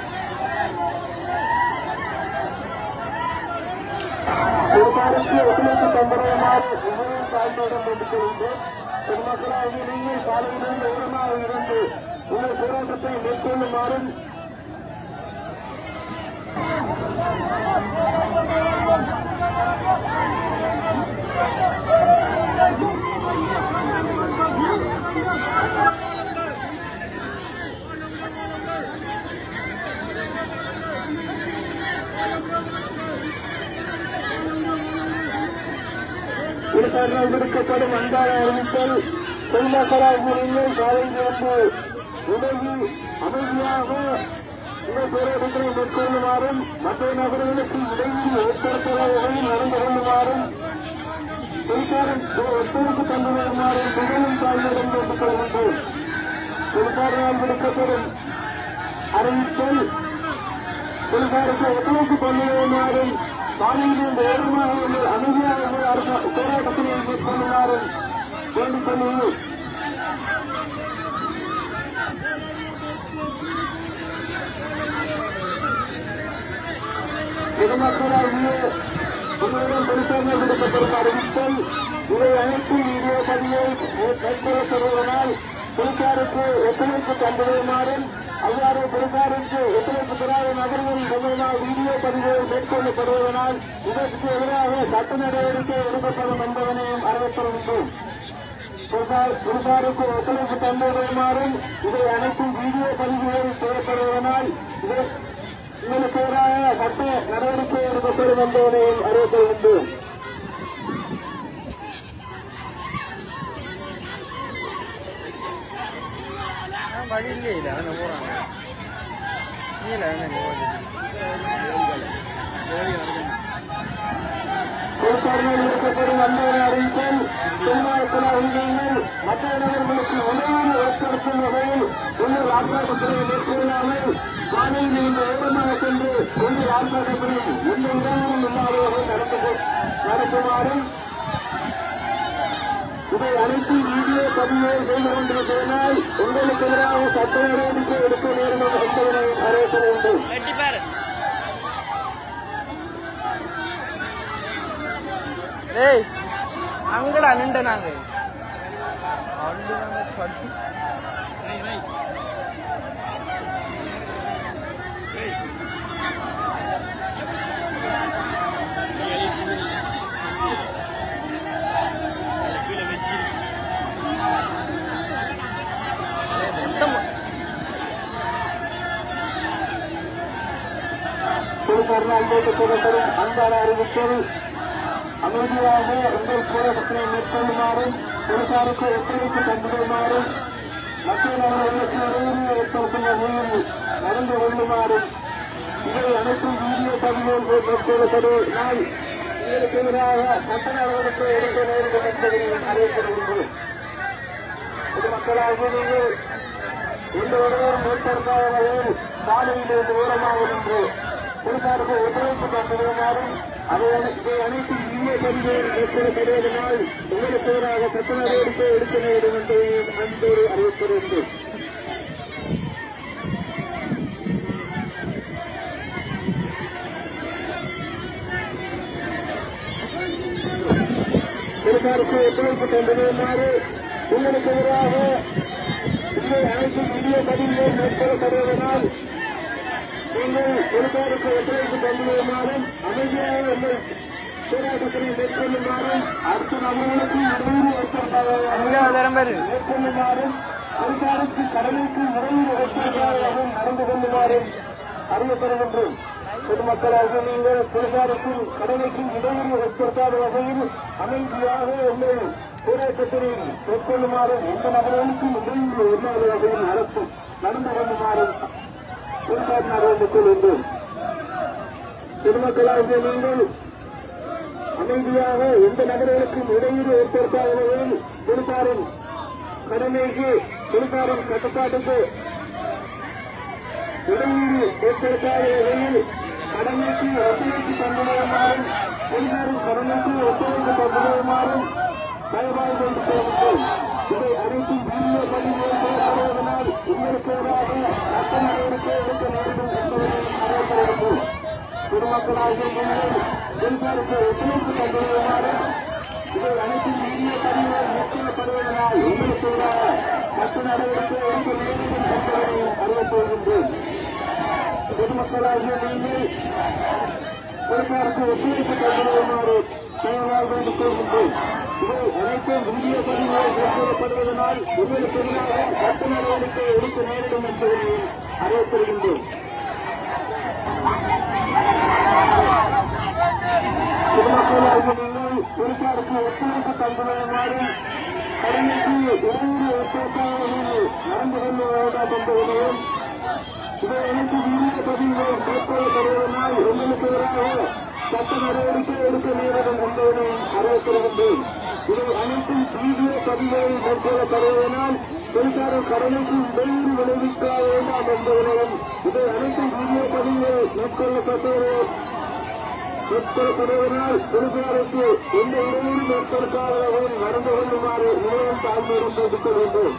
பொதுச்சாருக்கு ஒத்துழைப்பு தந்துமாறு மிகவும் தாழ்மையுடன் வேண்டிக் கொள்கின்றோம் பொதுமக்களாகிய நீங்கள் சாலையிலிருந்து ஓரமாக இருந்து உங்கள் போராட்டத்தை மேற்கொள்ளுமாறும் இதற்காக விடுக்கப்படும் அன்றாட அறிவித்தல் பொதுமக்களாகிய நீங்கள் சாலையிலிருந்து விலகி அமைதியாக இந்த போராட்டத்தை மேற்கொள்ளுமாறும் மற்ற நபர்களுக்கு இடையில் ஏற்படுத்துகிற வகையில் நடந்து கொள்ளுமாறும் பொதுக்காரன் ஒத்துழைப்பு தந்து வருமாறும் மிகவும் தாழ்மையுடன் கேட்டுக் கொள்கின்றோம் பொதுக்காரனால் விடுக்கப்படும் அறிவித்தல் பொதுக்காருக்கு ஒத்துழைப்பு தந்து வருமாறும் சாலையிலிருந்து ஓரமாக உங்கள் அமைதியாக உங்கள் அரச- போராட்டத்தினை மேற்கொள்ளுமாறும் வேண்டிக் கொள்கிறோம் பொதுமக்களாகிய உங்களிடம் பொதுச்சார்ந்த விடுக்கப்படும் அறிவித்தல் இவை அனைத்தும் வீடியோ பதிவை மேற்கொள்ளப்படுவதனால் பொதுச்சாருக்கு ஒத்துழைப்பு தந்துடுமாறும் அவ்வாறு பொதுச்சாருக்கு ஒத்துழைப்பு தராத நபர்கள் சம்பந்தமாக வீடியோ பதிவு மேற்கொள்ளப்படுவதனால் இதற்கு எதிராக சட்ட நடவடிக்கை எடுக்கப்படும் என்பதனையும் அறிவித்திருக்கின்றோம் பொதுச்சாருக்கு ஒத்துழைப்பு தந்துடுமாறும் இவை அனைத்தும் வீடியோ பதிவுகள் செய்யப்படுவதனால் இதை உங்களுக்கு எதிராக சட்ட நடவடிக்கை எடுக்கப்படும் என்பதனையும் அறிவித்திருக்கின்றோம் வழியிலே இல்லை அவனை போறாங்க இல்லை அவனை பொதுச்சார்பில் எடுக்கப்படும் அன்பான அறிவித்தல் திருமாவளத்தில் மற்ற நபர்களுக்கு உணவு ஏற்படுத்தும் வகையில் உள்ளூர் ஆர்ப்பாட்டத்தினை மேற்கொள்ளாமல் காலையில் இந்த ஓரமாக சென்று உள்ளூர் ஆர்ப்பாட்டத்தினை எந்த இடமும் இல்லாத வகை நடத்த நடத்துமாறும் இதை அனைத்து வீடியோ பதிவு செய்து கொண்டிருப்பதனால் உங்களுக்கு எதிராக சட்ட நடவடிக்கை எடுக்க நேரிடும் என்பதனை அறிவிக்க வேண்டும் வெட்டி பாரு ஏய் அங்கடா நின்ற நாங்க திருமணம் அன்போட்டு சொல்லப்படும் அன்பான அறிவித்தல் அமைதியாக உங்கள் போராட்டத்தினை மேற்கொள்ளுமாறும் போலீசாருக்கு ஒத்துழைப்பு தந்துமாறும் மக்கள் அவர்களுக்கு இடையூறு ஏற்படுத்தும் வகையில் நடந்து கொள்ளுமாறும் இவை அனைத்தும் வீடியோ பதிவுகள் மேற்கொள்ளப்படும் நாள் இதற்கு எதிராக சட்ட நடவடிக்கை எடுக்க நேரிடும் என்பதை அறிவிக்கப்படுகின்றோம் பொதுமக்களாக நீங்கள் எந்த ஒருவரும் மேற்கொள்ளாத வகையில் சாலையிலிருந்து ஓரமாக நின்று பொதுசாருக்கு ஒத்துழைப்பு தந்துமாறும் அதை இதை அனைத்தும் வீடியோ பதிவுகள் மேற்கொள்ளப்படுவதனால் உங்களுக்கு எதிராக சட்ட நடவடிக்கை எடுக்க நேரிடும் என்பதையும் அன்போடு அறிவிக்கிறேன் பொதுசாருக்கு ஒத்துழைப்பு தந்துமாறு உங்களுக்கு எதிராக இவை அனைத்தும் வீடியோ பதிவுகள் மேற்கொள்ளப்படுவதனால் நீங்கள் பொதுசாருக்கு ஒத்துழைப்பு தந்துமாறும் அமைதியாக உங்கள் போராட்டத்தினை மேற்கொள்ளுமாறும் அடுத்த நபர்களுக்கு இடையூறு ஏற்படுத்தாத மேற்கொள்ளுமாறும் பொதுசாருக்கு கடலுக்கு இடையூறு ஏற்படுத்தாதவும் நடந்து கொள்ளுமாறும் அறியப்படுகின்றோம் பொதுமக்களாக நீங்கள் பொதுசாருக்கும் கடமைக்கும் இடையூறு ஏற்படுத்தாத வகையில் அமைதியாக உங்கள் போராட்டத்தினை மேற்கொள்ளுமாறும் எந்த நபர்களுக்கும் இடையூறு இல்லாத வகையில் நடத்தும் நடந்து கொள்ளுமாறும் பொதுசார் நடந்து கொள்கின்றோம் பொதுமக்களாக நீங்கள் அமைதியாக எந்த நபர்களுக்கும் இடையூறு ஏற்படுத்தாத வகையில் பொதுசாரின் கடமைக்கு பொதுசாரின் கட்டுப்பாட்டுக்கு இடையூறு ஏற்படுத்தாத வகையில் கடமைக்கு ஒத்துழைப்பு தந்துமாறும் பொதுசாரின் கடமைக்கு ஒத்துழைப்பு தந்துமாறும் தயவாய் கொண்டு போகின்றோம் இதை அனைத்தும் வீடியோ பதிவு செய்யப்படுவதனால் உங்களுக்கு எதிராக சட்ட நடவடிக்கை எடுக்க நேரிடும் என்பதையும் அறியப்படுகின்றோம் பொதுமக்களாகிய நீங்கள் பொதுசாருக்கு ஒத்துழைப்பு தந்துமாறு இதை அனைத்தும் வீடியோ பதிவுகள் மேற்கொள்ளப்படுவதனால் உங்களுக்கு எதிராக சட்ட நடவடிக்கை எடுக்க நேரிடும் என்பதையும் அறியப்போகின்றோம் பொதுமக்களாகிய நீங்கள் பொதுசாருக்கு ஒத்துழைப்பு தந்துமாறு தயவாய் கொண்டு போகின்றோம் இவை அனைத்தும் வீடியோ பதிவுகள் மேற்கொள்ளப்படுவதனால் உங்களுக்கு எதிராக சட்ட நடவடிக்கை எடுக்க நேரிடும் என்பதையும் அறியப்படுகின்றோம் பொதுமக்களாகிய நீங்கள் பொதுசாருக்கு ஒத்துழைப்பு தந்துமாறு கடமைக்கு இடையூறு ஏற்படுத்தாமல் நடந்து கொள்ள வேண்டாம் என்பதையும் இதை அனைத்து வீடியோ பதிவுகள் மேற்கொள்ளப்படுவதனால் உங்களுக்கு எதிராக சட்ட நடவடிக்கை எடுக்க நேரிடும் என்பதையும் அறிவித்திருக்கின்றேன் இதை அனைத்தும் வீடியோ பதிவுகள் மேற்கொள்ளப்படுவதனால் பொதுசாரும் கடமைக்கு இடையூறு விளைவிக்க வேண்டாம் என்பதனையும் இதை அனைத்தும் வீடியோ பதிவுகள் மேற்கொள்ளப்பட்டது மேற்கொள்ளப்படுவதனால் பொதுசாருக்கு எந்த இடையூறு மேற்கொடுக்காத வகையில் நடந்து கொள்ளுமாறு நிலையம் தாழ்மையுடன் கேட்டுக் வேண்டும்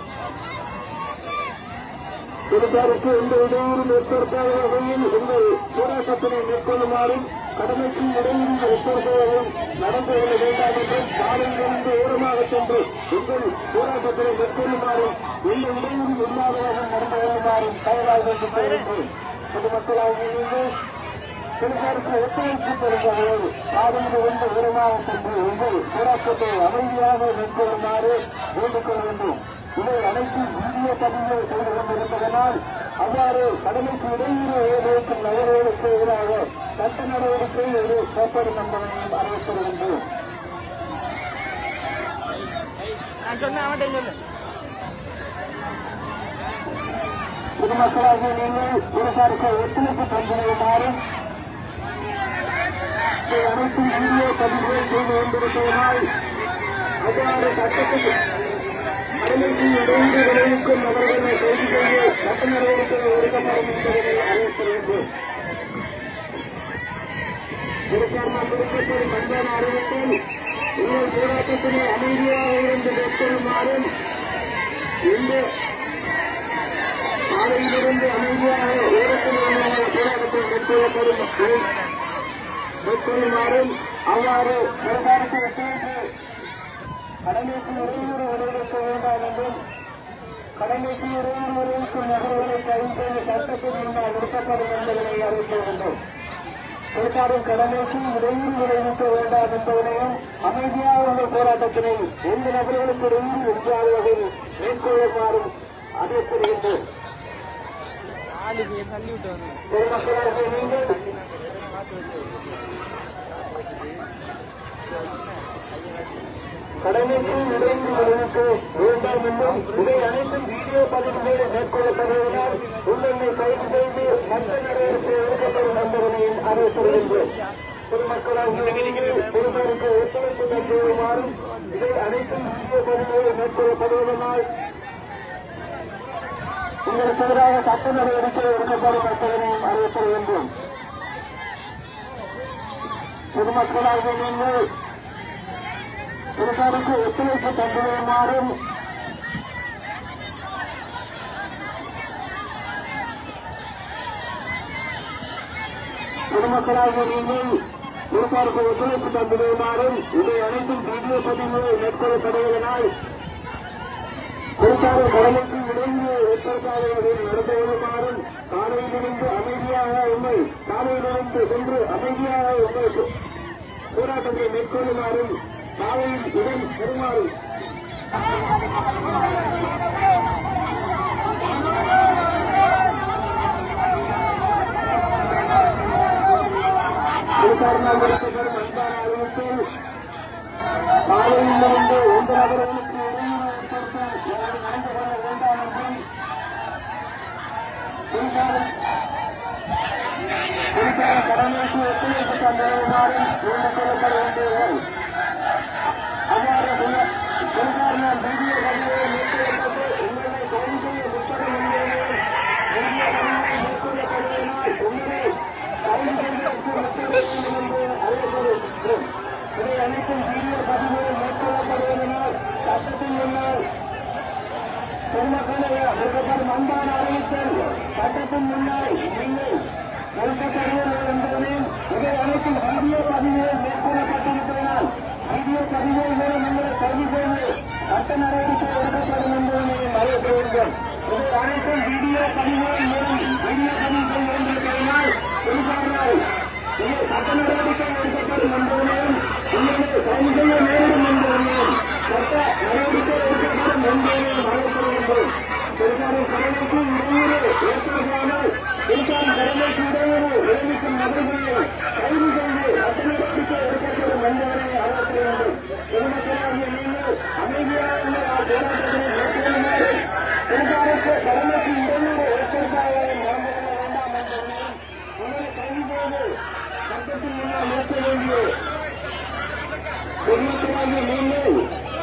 பொதுசாருக்கு எந்த இடையூறும் ஏற்படுத்தாத வகையில் உங்கள் போராட்டத்தினை மேற்கொள்ளுமாறும் கடமைக்கு இடையூறு ஏற்படுத்துவதும் நடந்து கொள்ள வேண்டாம் என்றும் சாலையிலிருந்து ஓரமாக சென்று உங்கள் போராட்டத்தினை மேற்கொள்ளுமாறும் எந்த இடையூறும் இல்லாத வகையில் நடந்து கொள்ளுமாறும் தகவலாக வேண்டும் வருகின்றேன் பொதுமக்களாகிய நீங்கள் பொதுசாருக்கு ஒத்துழைப்பு பெறுகிறவர்கள் சாலையில் இருந்து ஓரமாக சென்று உங்கள் போராட்டத்தை அமைதியாக மேற்கொள்ளுமாறு வேண்டுக் கொள்ள வேண்டும் இவை அனைத்தும் வீடியோ பதிவு செய்து கொண்டிருப்பதனால் அவ்வாறு கடமைக்கு இடையூறு ஏற்படுத்தும் நபர்களுக்கு எதிராக சட்ட நடவடிக்கை ஒரு ஏற்படும் என்பதையும் அறிவித்திருக்கின்றோம் நான் சொன்னேன் அவன்கிட்ட சொல்லு பொதுமக்களாக நீங்கள் பொதுசாருக்கு ஒத்துழைப்பு தந்துமாறு இவை அனைத்தும் வீடியோ பதிவுகள் செய்து கொண்டிருப்பதனால் அவ்வாறு சட்டத்துக்கு கடமைக்கு இடையூறு விளைவிக்கும் நபர்களை கைது செய்து சட்ட நடவடிக்கை எடுக்கப்படும் என்பதை அறிவித்திருக்கின்றோம் பொதுச்சார்பால் கொடுக்கப்படும் பஞ்சான அறிவிப்பில் உங்கள் போராட்டத்தினை அமைதியாக இருந்து மேற்கொள்ளுமாறும் இந்த சாலையிலிருந்து அமைதியாக ஓரத்தில் உள்ள போராட்டத்தை மேற்கொள்ளப்படும் மேற்கொள்ளுமாறும் அவ்வாறு பிரதானத்தை ஒத்துழைப்பு கடமைக்கு இடையூறு விளைவிக்க வேண்டாம் என்றும் கடமைக்கு இடையூறு விளைவிக்கும் நபர்களை கைது செய்து சட்டத்தில் இருந்தால் நிறுத்தப்படும் என்பதனை அறிவிக்கின்றோம் பொறுப்பாடும் கடமைக்கு இடையூறு விளைவிக்க வேண்டாம் என்பதனையும் அமைதியாக உள்ள போராட்டத்தினை எந்த நபர்களுக்கு இடையூறு என்றாத வகையில் மேற்கொள்ளுமாறும் அறிவித்திருக்கின்றோம் நாளைக்கு தள்ளி விட்டு வந்து பொதுமக்களாகிய நீங்கள் கடமைக்கு இடைந்து அறிவிக்க வேண்டாம் என்றும் இதை அனைத்தும் வீடியோ பதிவுகளை மேற்கொள்ளப்படுவதால் உள்ளெண்ணை கைது செய்து மற்ற நடவடிக்கை எடுக்கப்படும் என்பதனையும் அறிவித்துள்ளேன் பொதுமக்களாகிய பொதுமக்களுக்கு ஒத்துழைப்பு நல்குமாறும் இதை அனைத்தும் வீடியோ பதிவுகளை மேற்கொள்ளப்படுவதனால் உங்களுக்கு எதிராக சட்ட நடவடிக்கை எடுக்கப்படும் என்பதனையும் அறிவித்துள்ளேன் பொதுமக்களாகிய நீங்கள் பொதுமக்களுக்கு ஒத்துழைப்பு தந்துமாறும் பொதுமக்களாகிய நீங்கள் பொறுப்பாருக்கு ஒத்துழைப்பு தந்துமாறும் இதை அனைத்தும் வீடியோ பதிவுகளை மேற்கொள்ளப்படுவதனால் பொறுப்பாக கடலுக்கு இடையே ஏற்படுத்தாத வகையில் நடந்து கொள்ளுமாறும் காலையிலிருந்து அமைதியாக உண்மை காலையிலிருந்து சென்று அமைதியாக உங்களுக்கு போராட்டத்தை மேற்கொள்ளுமாறும் காலையில் இடம் பெறுமாறும் விசாரணை நடத்தப்படும் அன்பான அறிவிப்பில் காலையிலிருந்து ஒன்று நபர்களுக்கு இடையூறு ஏற்படுத்த யாரும் நடந்து கொள்ள வேண்டாம் என்றும் குறிப்பாக குறிப்பாக கடமைக்கு ஒத்துழைப்பு தந்துமாறும் வேண்டுக் கொள்ளப்பட வேண்டியவர்கள் அவ்வாறு குறிப்பாக நான் வீடியோ பதிவை மேற்கொள்ளப்பட்டு உங்களை கைது செய்ய முற்படும் என்பதையும் வீடியோ பதிவை மேற்கொள்ளப்படுவதனால் உங்களை கைது செய்வதற்கு முற்பட வேண்டும் என்று அறிவிக்கப்படுகிறோம் இதை அனைத்தும் வீடியோ பதிவுகள் மேற்கொள்ளப்படுவதனால் சட்டத்தின் முன்னால் பொதுமக்களை அழைக்கப்படும் அன்பான அறிவித்தல் சட்டத்தின் முன்னால் நீங்கள் ஒழுக்கப்படுவீர்கள் என்பதையும் இதை அனைத்தும் வீடியோ பதிவுகள் மேற்கொள்ளப்பட்டிருப்பதனால் வீடியோ பதிவுகள் மூலம் உங்களை கைது செய்து சட்ட நடவடிக்கை எடுக்கப்படும் என்பதையும் அறிவிக்க வேண்டும் இதை அனைத்தும் வீடியோ பதிவுகள் மூலம் வீடியோ பதிவுகள் இருந்திருப்பதனால் குறிப்பாக இது சட்ட நடவடிக்கை எடுக்கப்படும் என்பதையும் உங்களை கைது செய்ய நேரிடும் என்பதையும் சட்ட நடவடிக்கை எடுக்கப்படும் என்பதையும் அறிவிக்கிறோம் பெருசாரின் கடமைக்கு இடையூறு ஏற்படுகிறானால் பெருசாரின் கடமைக்கு இடையூறு விளைவிக்கும் நபர்களை கைது செய்து சட்ட நடவடிக்கை எடுக்கப்படும் என்பதனை அறிவிக்க வேண்டும் பொதுமக்களாகிய நீங்கள் அமைதியாக உள்ள போராட்டத்தினை மேற்கொள்ளுமாறு பெருசாருக்கு கடமைக்கு இடையூறு ஏற்படுத்தாத நடந்து கொள்ள வேண்டாம் என்பதனையும் உங்களை கைது செய்து சட்டத்தின் முன்னால் நிறுத்த வேண்டிய பொதுமக்களாகிய நீங்கள்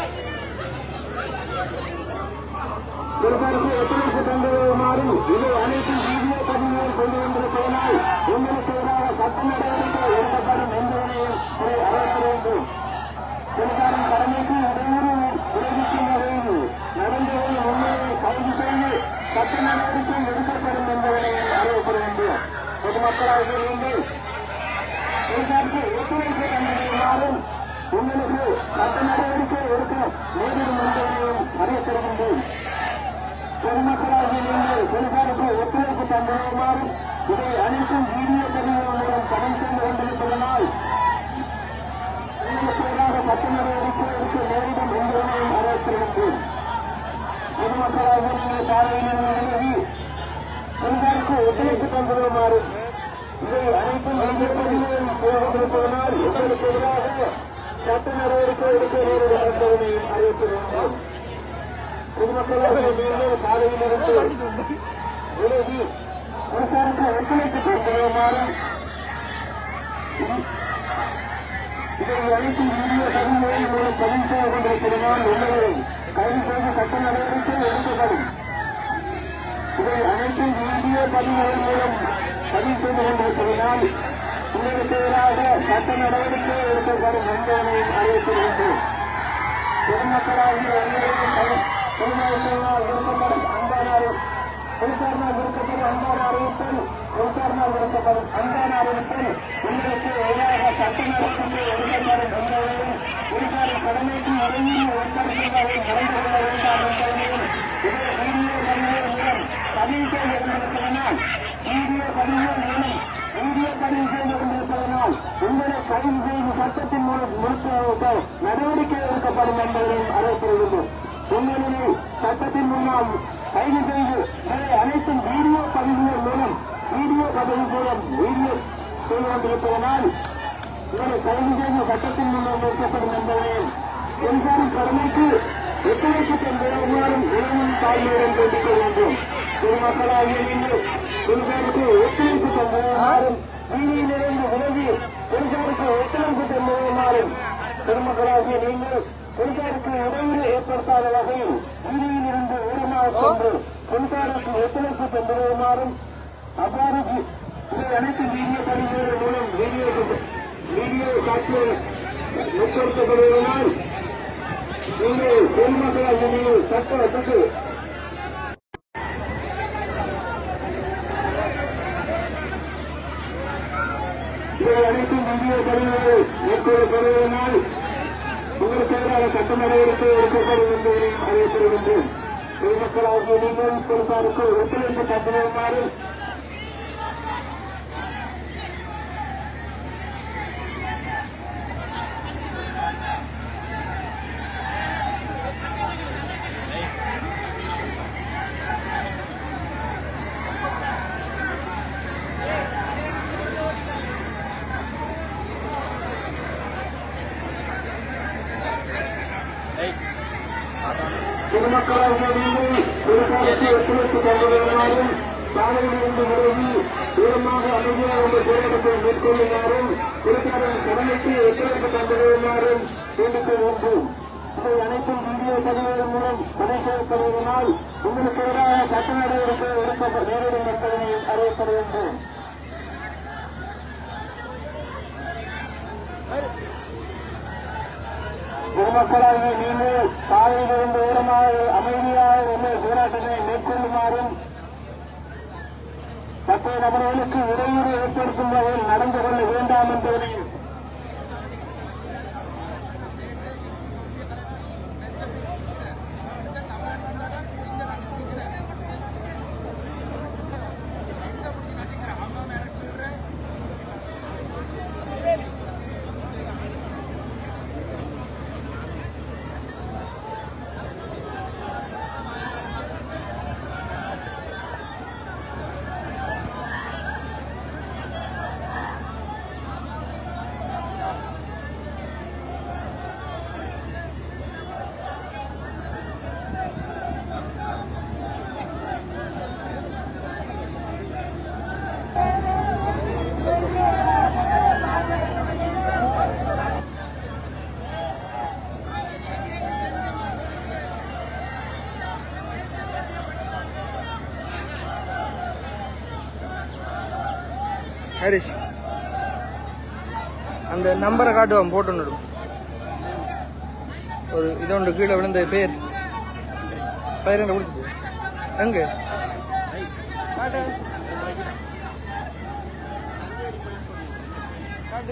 பொறுப்பாருக்கு ஒத்துழைப்பு தந்துமாறும் இது அனைத்தும் வீடியோ பதிவுகள் கொண்டு வந்திருப்பதனால் உங்களுக்கு எதிராக சட்ட நடவடிக்கை எடுக்கப்படும் என்பதனையும் இதை அறிவிக்க வேண்டும் பொறுப்பாரின் கடமைக்கு இடையூறு விளைவிக்கும் வகையில் நடந்ததை உண்மையை கைது செய்து சட்ட நடவடிக்கை எடுக்கப்படும் என்பதனையும் அறிவிக்க வேண்டும் பொதுமக்களாகிய நீங்கள் பொறுப்பாருக்கு ஒத்துழைப்பு தந்துமாறும் உங்களுக்கு சட்ட நடவடிக்கை எடுக்க நேரிடும் என்பதனையும் அறிவித்திருக்கின்றேன் பொதுமக்களாகிய நீங்கள் பொதுசாருக்கு ஒத்துழைப்பு தந்துமாறு இதை அனைத்தும் வீடியோ பதிவுகள் மூலம் பணம் செய்து கொண்டிருப்பதனால் உங்களுக்கு எதிராக சட்ட நடவடிக்கை எடுக்க நேரிடும் என்பதனையும் அறிவித்திருக்கின்றேன் பொதுமக்களாகிய நீங்கள் சாலையில் நிலவி பொதுசாருக்கு ஒத்துழைப்பு தந்துமாறு இதை அனைத்தும் வீடியோ பதிவுகள் போகிருப்பதனால் உங்களுக்கு எதிராக சட்ட நடவடிக்கை எடுக்க நேரிடும் என்பதனையும் அறிவித்திருக்கின்றோம் பொதுமக்களாக நீங்கள் காலையிலிருந்து விலகி அரசாருக்கு ஒத்துழைப்பு தருமாறு இதை அனைத்து வீடியோ பதிவுகளின் மூலம் பதிவு செய்து கொண்டிருப்பதனால் உங்களை கைது செய்து சட்ட நடவடிக்கை எடுக்கப்படும் இதை அனைத்து வீடியோ பதிவுகளின் மூலம் பதிவு செய்து கொண்டிருப்பதனால் உங்களுக்கு எதிராக சட்ட நடவடிக்கை எடுக்கப்படும் என்பதனை அறிவித்திருக்கின்றோம் பொதுமக்களாகிய அனைவரையும் பொதுமக்களால் விருப்பப்படும் அன்பானாரும் பொதுசார்னால் விருப்பப்படும் அன்பான அறிவித்தல் பொதுசார்னால் விருப்பப்படும் அன்பான அறிவித்தல் உங்களுக்கு எதிராக சட்ட நடவடிக்கை எடுக்கப்படும் என்பதையும் பொதுசாரின் கடமைக்கு இடையில் ஏற்படுத்துவதை நடந்து கொள்ள வேண்டாம் என்பதையும் இதை வீடியோ பதிவுகள் மூலம் பதிவு செய்து கொண்டிருப்பதனால் வீடியோ பதிவுகள் மூலம் வீடியோ பதிவு செய்து கொண்டிருப்பதனால் உங்களை கைது செய்து சட்டத்தின் மூலம் முழுக்க நடவடிக்கை எடுக்கப்படும் என்பதையும் அறிவித்திருக்கின்றோம் உங்களினை சட்டத்தின் முன்னால் கைது செய்து இதை அனைத்தும் வீடியோ பதிவுகள் மூலம் வீடியோ பதிவு மூலம் வீடியோ செய்து கொண்டிருப்பதனால் இவரை கைது செய்து சட்டத்தின் முன்னால் நிறுத்தப்படும் என்பதையும் எம்ஜிஆர் கடமைக்கு ஒத்துழைப்பு தந்துமாறும் இறைவன் தாழ்மையுடன் வேண்டிக் கொள்கின்றோம் பொதுமக்களாகிய நீங்கள் பொதுசாருக்கு ஒத்துழைப்பு தந்துமாறும் வீதியிலிருந்து விலகி பொதுசாருக்கு ஒத்துழைப்பு தந்துமாறும் பொதுமக்களாகிய நீங்கள் பொதுசாருக்கு இடையூறு ஏற்படுத்தாத வகையில் வீதியிலிருந்து ஓரமாக சென்று பொதுசாருக்கு ஒத்துழைப்பு தந்துமாறும் அவ்வாறு இவை அனைத்து வீடியோ பதிவுகள் மூலம் வீடியோ வீடியோ காட்சிகள் முற்படுத்தப்படுவதனால் நீங்கள் பொதுமக்களாகிய நீங்கள் சட்டத்துக்கு இவை அனைத்தும் வீடியோ பதிவுகள் மேற்கொள்ளப்படுவதனால் உங்களுக்கு எதிராக சட்ட நடவடிக்கை எடுக்கப்படும் என்பதை அறியப்படுகின்றோம் பொதுமக்களாகிய நீங்கள் பொறுப்பாருக்கு ஒத்துழைப்பு தந்துமாறு பொதுமக்களாகிய நீங்கள் பொதுக்காலத்தை ஒத்துழைப்பு தந்துள்ளதாலும் சாலையிலிருந்து விலகி தூரமாக அமைதியாக உள்ள போராட்டத்தை மேற்கொள்ளுமாறும் பொதுக்காரன் கடமைக்கு ஒத்துழைப்பு தந்துள்ளதாலும் வேண்டிக் கொள்கின்றோம் இவை அனைத்தும் வீடியோ பதிவுகள் மூலம் தடை செய்யப்படுவதனால் உங்களுக்கு எதிராக சட்ட நடவடிக்கை எடுக்கப்பட நேரிடும் என்பதனை அறியப்படுகின்றோம் பொதுமக்களாகிய நீங்கள் சாலையிலிருந்து ஓரமாக அமைதியாக உள்ள போராட்டத்தை மேற்கொள்ளுமாறும் மற்ற நபர்களுக்கு இடையூறு ஏற்படுத்தும் வகையில் நடந்து கொள்ள வேண்டாம் என்பதையும் ஹரிஷ் அந்த நம்பரை காட்டுவான் போட்டு விடும் ஒரு இதோண்டு கீழே விழுந்த பேர் பயிரண்ட கொடுத்து எங்க காட்டு. காட்டு.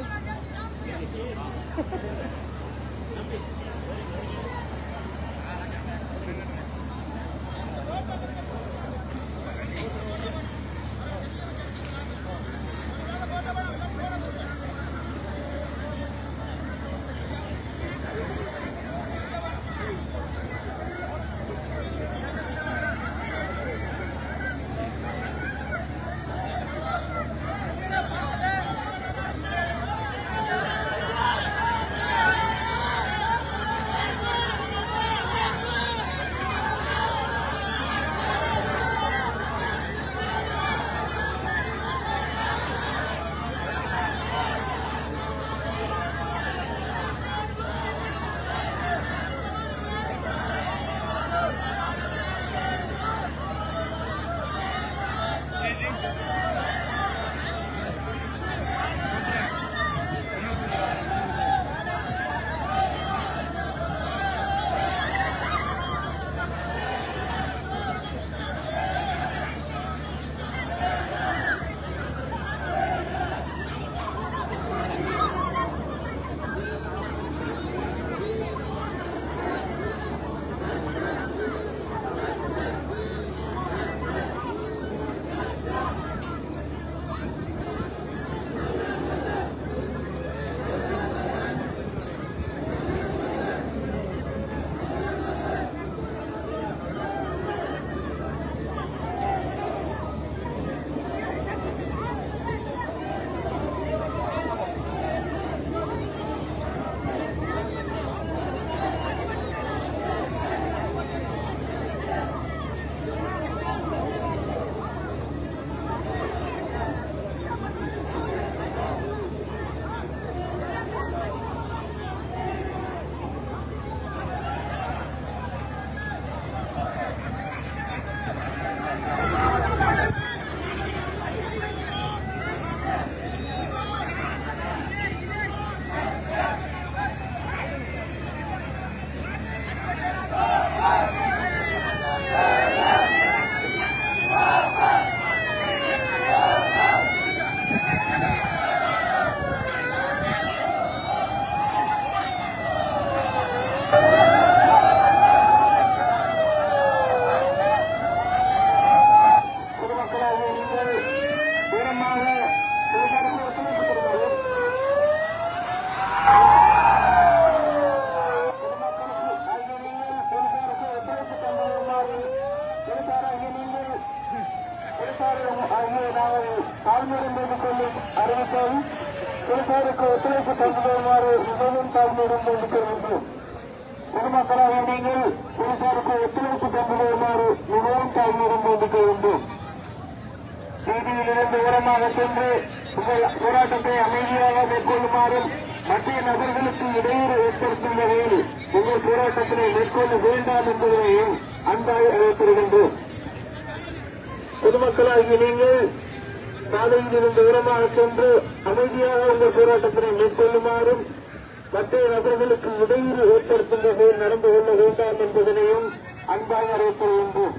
தாழ்மையுடன் வேண்டிக்கொள்ளும் அறிவித்தல் பொதுப்பேருக்கு ஒத்துழைப்பு தந்துமாறு மிகவும் தாழ்மையுடன் வேண்டிக்கொள்கின்றோம் பொதுமக்களாக நீங்கள் பொதுப்பேருக்கு ஒத்துழைப்பு தந்துமாறு மிகவும் தாழ்மையுடன் வேண்டிக்கொள்கின்றோம் செய்தியிலிருந்து ஓரமாக சென்று உங்கள் போராட்டத்தை அமைதியாக மேற்கொள்ளுமாறும் மத்திய நபர்களுக்கு இடையூறு ஏற்படுத்தும் வகையில் உங்கள் போராட்டத்தினை மேற்கொள்ள வேண்டாம் என்பதனையும் அன்பாய் அழைத்திருக்கின்றோம் பொதுமக்களாகிய நீங்கள் சாலையில் இருந்து ஓரமாக சென்று அமைதியாக உங்கள் போராட்டத்தினை மேற்கொள்ளுமாறும் மற்ற நபர்களுக்கு இடையூறு ஏற்படுத்தும் வகையில் நடந்து கொள்ள வேண்டாம் என்பதனையும் அன்பாக அறிவித்திருக்கின்றோம்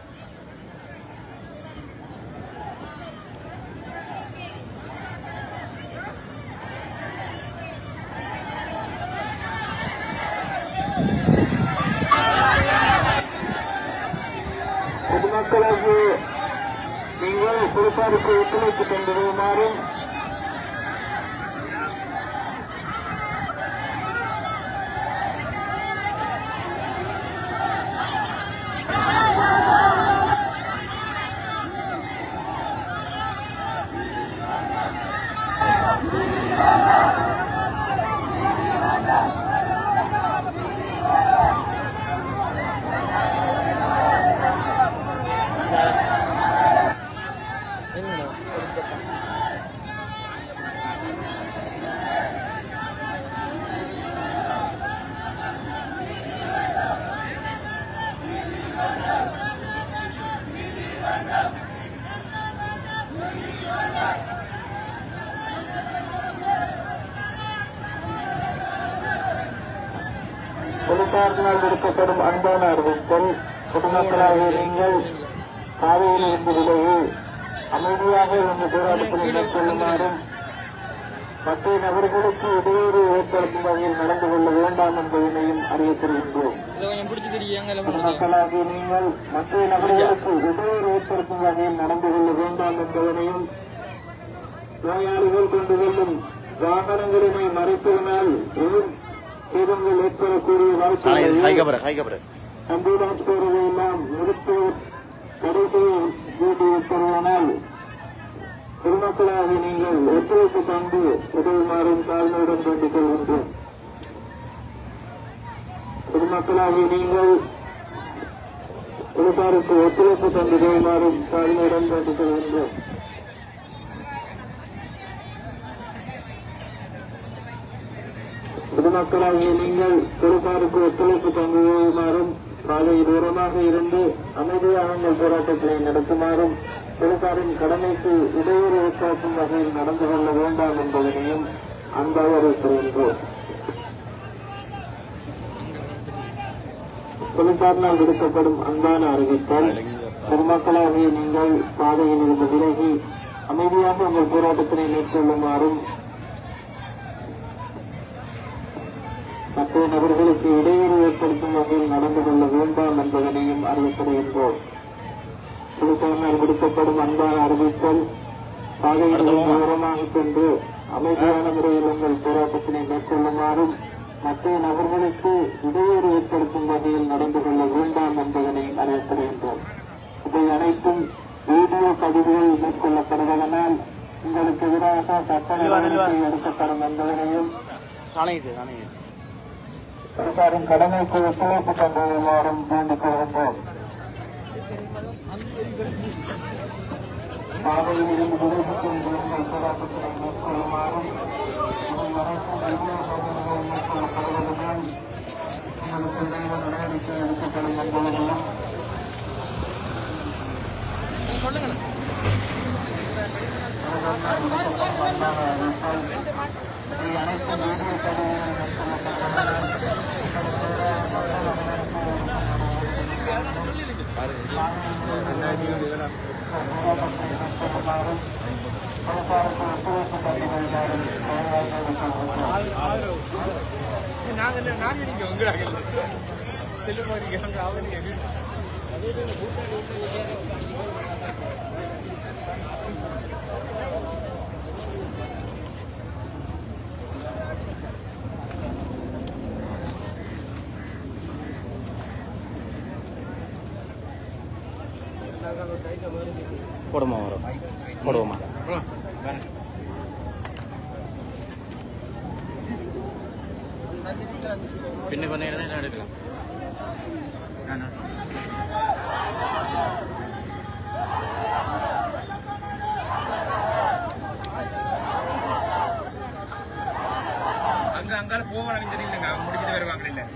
பொதுமக்களாகிய நீங்கள் பொறுப்பாருக்கு ஒத்துழைப்பு தந்துடுமாறும் பொதுப்பார்னால் விடுக்கப்படும் அன்பான அறிவித்தல் பொதுமக்களாக நீங்கள் காவையில் இருந்து விலகி அமைதியாக இந்த போராட்டத்தில் மேற்கொள்ளுமாறும் மற்ற நபர்களுக்கு இடையூறு ஏற்படுத்தும் வகையில் நடந்து கொள்ள வேண்டாம் என்பதனையும் அறிவித்திருக்கின்றோம் இதை கொஞ்சம் பிடிச்சி தெரியாங்க பொதுமக்களாகிய நீங்கள் மற்ற நபர்களுக்கு இடையூறு ஏற்படுத்தும் வகையில் நடந்து கொள்ள வேண்டாம் என்பதனையும் நோயாளிகள் கொண்டு செல்லும் வாகனங்களினை மறைப்பதனால் பெரும் சேதங்கள் ஏற்படக்கூடிய வாய்ப்புள்ளது அம்புலன்ஸ் போறதை எல்லாம் நிறுத்தி தடை செய்ய வேண்டியிருப்பதனால் பொதுமக்களாக நீங்கள் ஒத்துழைப்பு தந்து உதவுமாறும் தாழ்மையுடன் வேண்டிக் கொள்கின்றோம் பொதுமக்களாக நீங்கள் பொதுப்பாருக்கு ஒத்துழைப்பு தந்து உதவுமாறும் தாழ்மையுடன் வேண்டிக் கொள்கின்றோம் பொதுமக்களாகிய நீங்கள் பொறுப்பாருக்கு ஒத்துழைப்பு தங்குமாறும் பாதையில் தூரமாக இருந்து அமைதியாக உங்கள் போராட்டத்தை நடத்துமாறும் பொறுப்பாரின் கடமைக்கு இடையூறு ஏற்படுத்தும் வகையில் நடந்து கொள்ள வேண்டாம் என்பதனையும் அன்பாக அறிவித்திருக்கின்றோம் பொதுப்பாரினால் விடுக்கப்படும் அன்பான அறிவித்தால் பொதுமக்களாகிய நீங்கள் பாதையில் இருந்து விலகி அமைதியாக உங்கள் போராட்டத்தினை மேற்கொள்ளுமாறும் மற்ற நபர்களுக்கு இடையூறு ஏற்படுத்தும் வகையில் நடந்து கொள்ள வேண்டாம் என்பதனையும் அறிவிப்படுகின்றோம் குழுத்தாரினால் விடுக்கப்படும் அன்பான அறிவித்தல் பாதையில் தூரமாக சென்று அமைதியான முறையில் உங்கள் போராட்டத்தினை மேற்கொள்ளுமாறும் மற்ற நபர்களுக்கு இடையூறு ஏற்படுத்தும் வகையில் நடந்து கொள்ள வேண்டாம் என்பதனை அறிவிப்படுகின்றோம் இவை அனைத்தும் வீடியோ பதிவுகள் மேற்கொள்ளப்படுவதனால் உங்களுக்கு எதிராக சட்ட நடவடிக்கை எடுக்கப்படும் என்பதனையும் சாணங்க சாணங்க அரசாரின் கடமைக்கு ஒத்துழைப்பு தந்துமாறும் வேண்டிக் கொள்கின்றோம் பாதையில் இருந்து விடுவிக்கும் உங்கள் போராட்டத்தினை மேற்கொள்ளுமாறும் இவை அனைத்தும் வீடியோ பதிவுகள் மேற்கொள்ளப்படுவதனால் உங்களுக்கு இடையில நடவடிக்கை எடுக்கப்படும் என்பதனையும் சொல்லுங்க இவை அனைத்தும் வீடியோ பதிவுகள் மேற்கொள்ளப்படுவதனால் நாங்க நான் நீங்க உங்களாக செல்லு போறீங்க அவங்க போடுமா வரும் போடுவோமா பின்ன கொஞ்ச நேரம் தான் எடுக்கலாம் அங்க அங்கால போகணும் இந்த இல்லைங்க முடிச்சிட்டு வருவாங்க இல்ல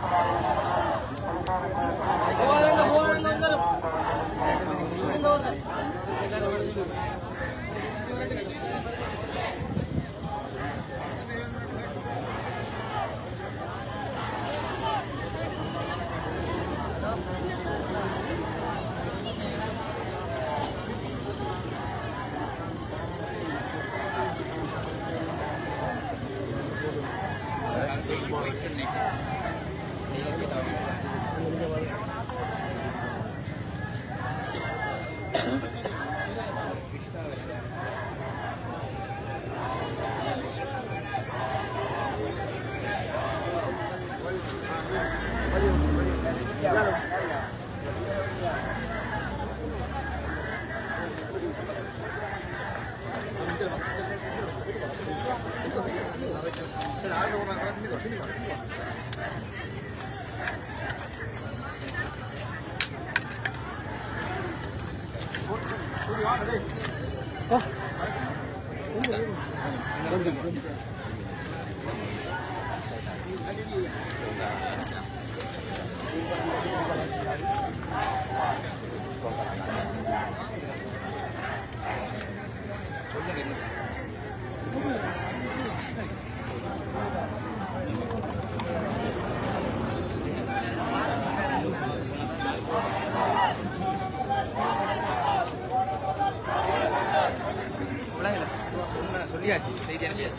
சொன்ன சொல்லியாச்சு செய்தி அனுப்பியாச்சு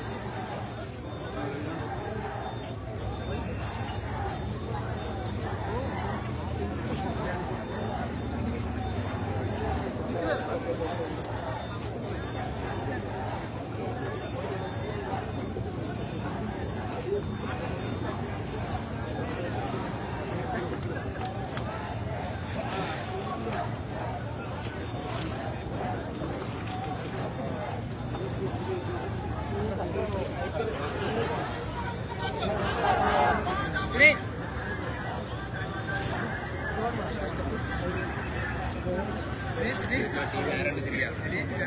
வேற தெரியாது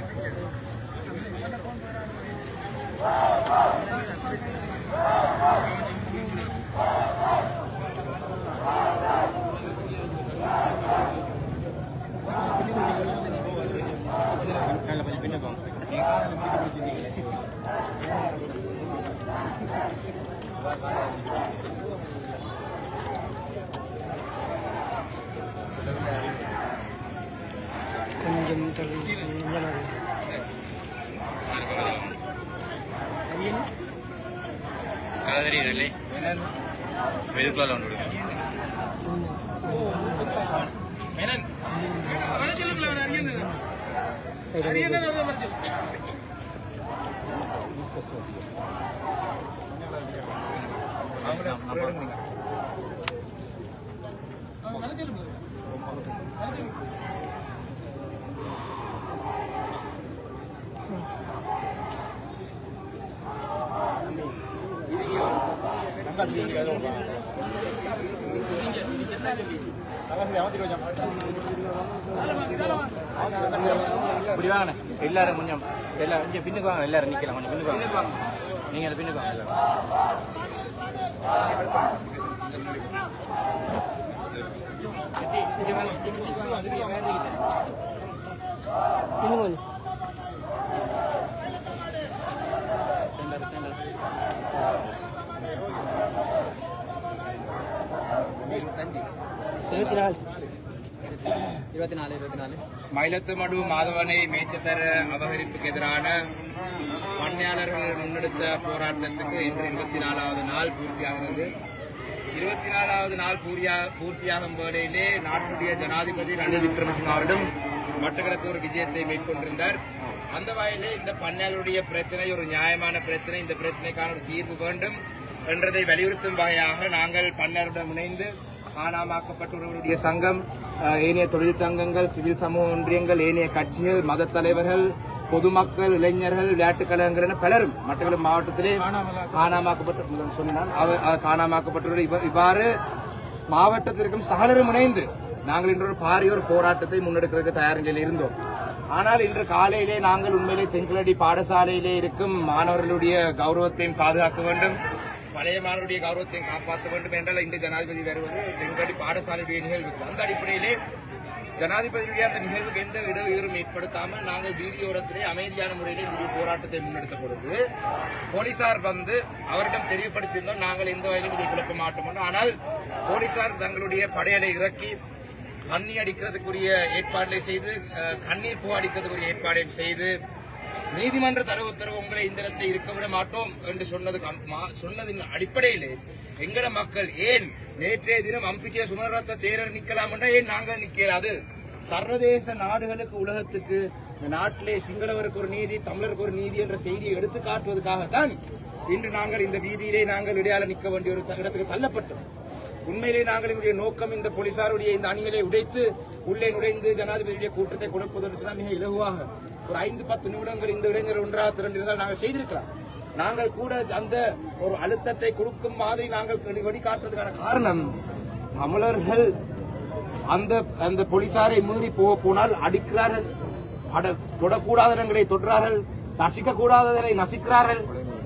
கொஞ்சம் பின்ன போங்க கொஞ்சம் தள்ளி கொஞ்சம் கதை தெரியுது இதுக்குள்ள ஒன்று கொடுங்க மேனன் அவங்கள அப்புறம் எடுங்க இப்படி வாங்கண்ணே எல்லாரும் கொஞ்சம் எல்லாரும் இங்கே பின்னுக்கு வாங்க எல்லாரும் நிக்கலாம் கொஞ்சம் பின்னுக்கு வாங்க நீங்க அந்த பின்னுக்கு வாங்க எல்லாரும் இன்னும் கொஞ்சம் இருபத்தி நாலு இருபத்தி நாலு இருபத்தி நாலு மயிலத்துமடு மாதவனை மேய்ச்சத்தர அபகரிப்புக்கு எதிரான பண்ணையாளர்கள் முன்னெடுத்த போராட்டத்துக்கு இன்று இருபத்தி நாலாவது நாள் பூர்த்தியாகிறது இருபத்தி நாலாவது நாள் பூரியா பூர்த்தியாகும் வேளையிலே நாட்டுடைய ஜனாதிபதி ரணில் விக்ரமசிங்க அவரிடம் மட்டக்களப்பு ஒரு விஜயத்தை மேற்கொண்டிருந்தார் அந்த வகையிலே இந்த பண்ணையாளருடைய பிரச்சனை ஒரு நியாயமான பிரச்சனை இந்த பிரச்சனைக்கான ஒரு தீர்வு வேண்டும் என்றதை வலியுறுத்தும் வகையாக நாங்கள் பண்ணையாளருடன் இணைந்து காணாமாக்கப்பட்டவர்களுடைய சங்கம் அஹ், ஏனைய தொழில் சங்கங்கள் சிவில் சமூக ஒன்றியங்கள் ஏனைய கட்சிகள் மத தலைவர்கள் பொதுமக்கள் இளைஞர்கள் விளையாட்டுக் கழகங்கள் என பலரும் மட்டக்களப்பு மாவட்டத்திலே காணாமாக்கப்பட்டு முதல் சொன்னான் அவர் அவர் காணாமாக்கப்பட்டுள்ள இவ- இவ்வாறு மாவட்டத்தில் இருக்கும் சகலரும் இணைந்து நாங்கள் இன்று ஒரு பாரிய ஒரு போராட்டத்தை முன்னெடுக்கிறதுக்கு தயார் நிலையில் இருந்தோம் ஆனால் இன்று காலையிலே நாங்கள் உண்மையிலே செங்கலடி பாடசாலையிலே இருக்கும் மாணவர்களுடைய கௌரவத்தையும் பாதுகாக்க வேண்டும் பழைய மாணவருடைய கௌரவத்தையும் காப்பாற்ற வேண்டும் என்றால் இன்று ஜனாதிபதி வருவது செங்கலடி பாடசாலையுடைய நிகழ்வுக்கு அந்த அடிப்படையிலே ஜனாதிபதியுடைய அந்த நிகழ்வுக்கு எந்த இடையூறும் ஏற்படுத்தாமல் நாங்கள் வீதியோரத்திலே அமைதியான முறையில் எங்களுடைய போராட்டத்தை முன்னெடுத்த பொழுது போலீசார் வந்து அவரிடம் தெரியப்படுத்தியிருந்தோம் நாங்கள் எந்த வகையிலும் இதை குழப்ப மாட்டோம் என்று. ஆனால் போலீசார் தங்களுடைய படையலை இறக்கி தண்ணி அடிக்கிறதுக்குரிய ஏற்பாடுகளை செய்து அஹ், கண்ணீர் பூ அடிக்கிறதுக்குரிய ஏற்பாடையும் செய்து நீதிமன்ற தர உத்தரவு உங்களை இந்த இடத்தை இருக்க விட மாட்டோம் என்று சொன்னது சொன்னதின் அடிப்படையிலே எங்கட மக்கள் ஏன் நேற்றைய தினம் அம்பிட்டிய சுமரத்த தேரர் நிக்கலாம் என்றால் ஏன் நாங்கள் நிக்கலாது சர்வதேச நாடுகளுக்கு உலகத்துக்கு இந்த நாட்டிலே சிங்களவருக்கு ஒரு நீதி தமிழருக்கு ஒரு நீதி என்ற செய்தியை எடுத்து காட்டுவதற்காகத்தான் இன்று நாங்கள் இந்த வீதியிலே நாங்கள் இடையால நிற்க வேண்டிய ஒரு த- இடத்துக்கு தள்ளப்பட்டோம் உண்மையிலே நாங்கள் எங்களுடைய நோக்கம் இந்த போலீசாருடைய இந்த அணிகளை உடைத்து உள்ளே நுழைந்து ஜனாதிபதியுடைய கூட்டத்தை கொடுப்பதற்கு தான் மிக இலகுவாக ஒரு ஐந்து பத்து நிமிடங்கள் இந்த இளைஞர் ஒன்றாக திரண்டிருந்தால் நாங்கள் செய்திருக்கலாம் நாங்கள் கூட அந்த ஒரு அழுத்தத்தை கொடுக்கும் மாதிரி நாங்கள் வெளி- வெளிக்காட்டுறதுக்கான காரணம் தமிழர்கள் அந்த அந்த போலீசாரை மீறி போக போனால் அடிக்கிறார்கள் பட- தொடக்கூடாத இடங்களை தொடுறார்கள் நசிக்க கூடாததை நசிக்கிறார்கள்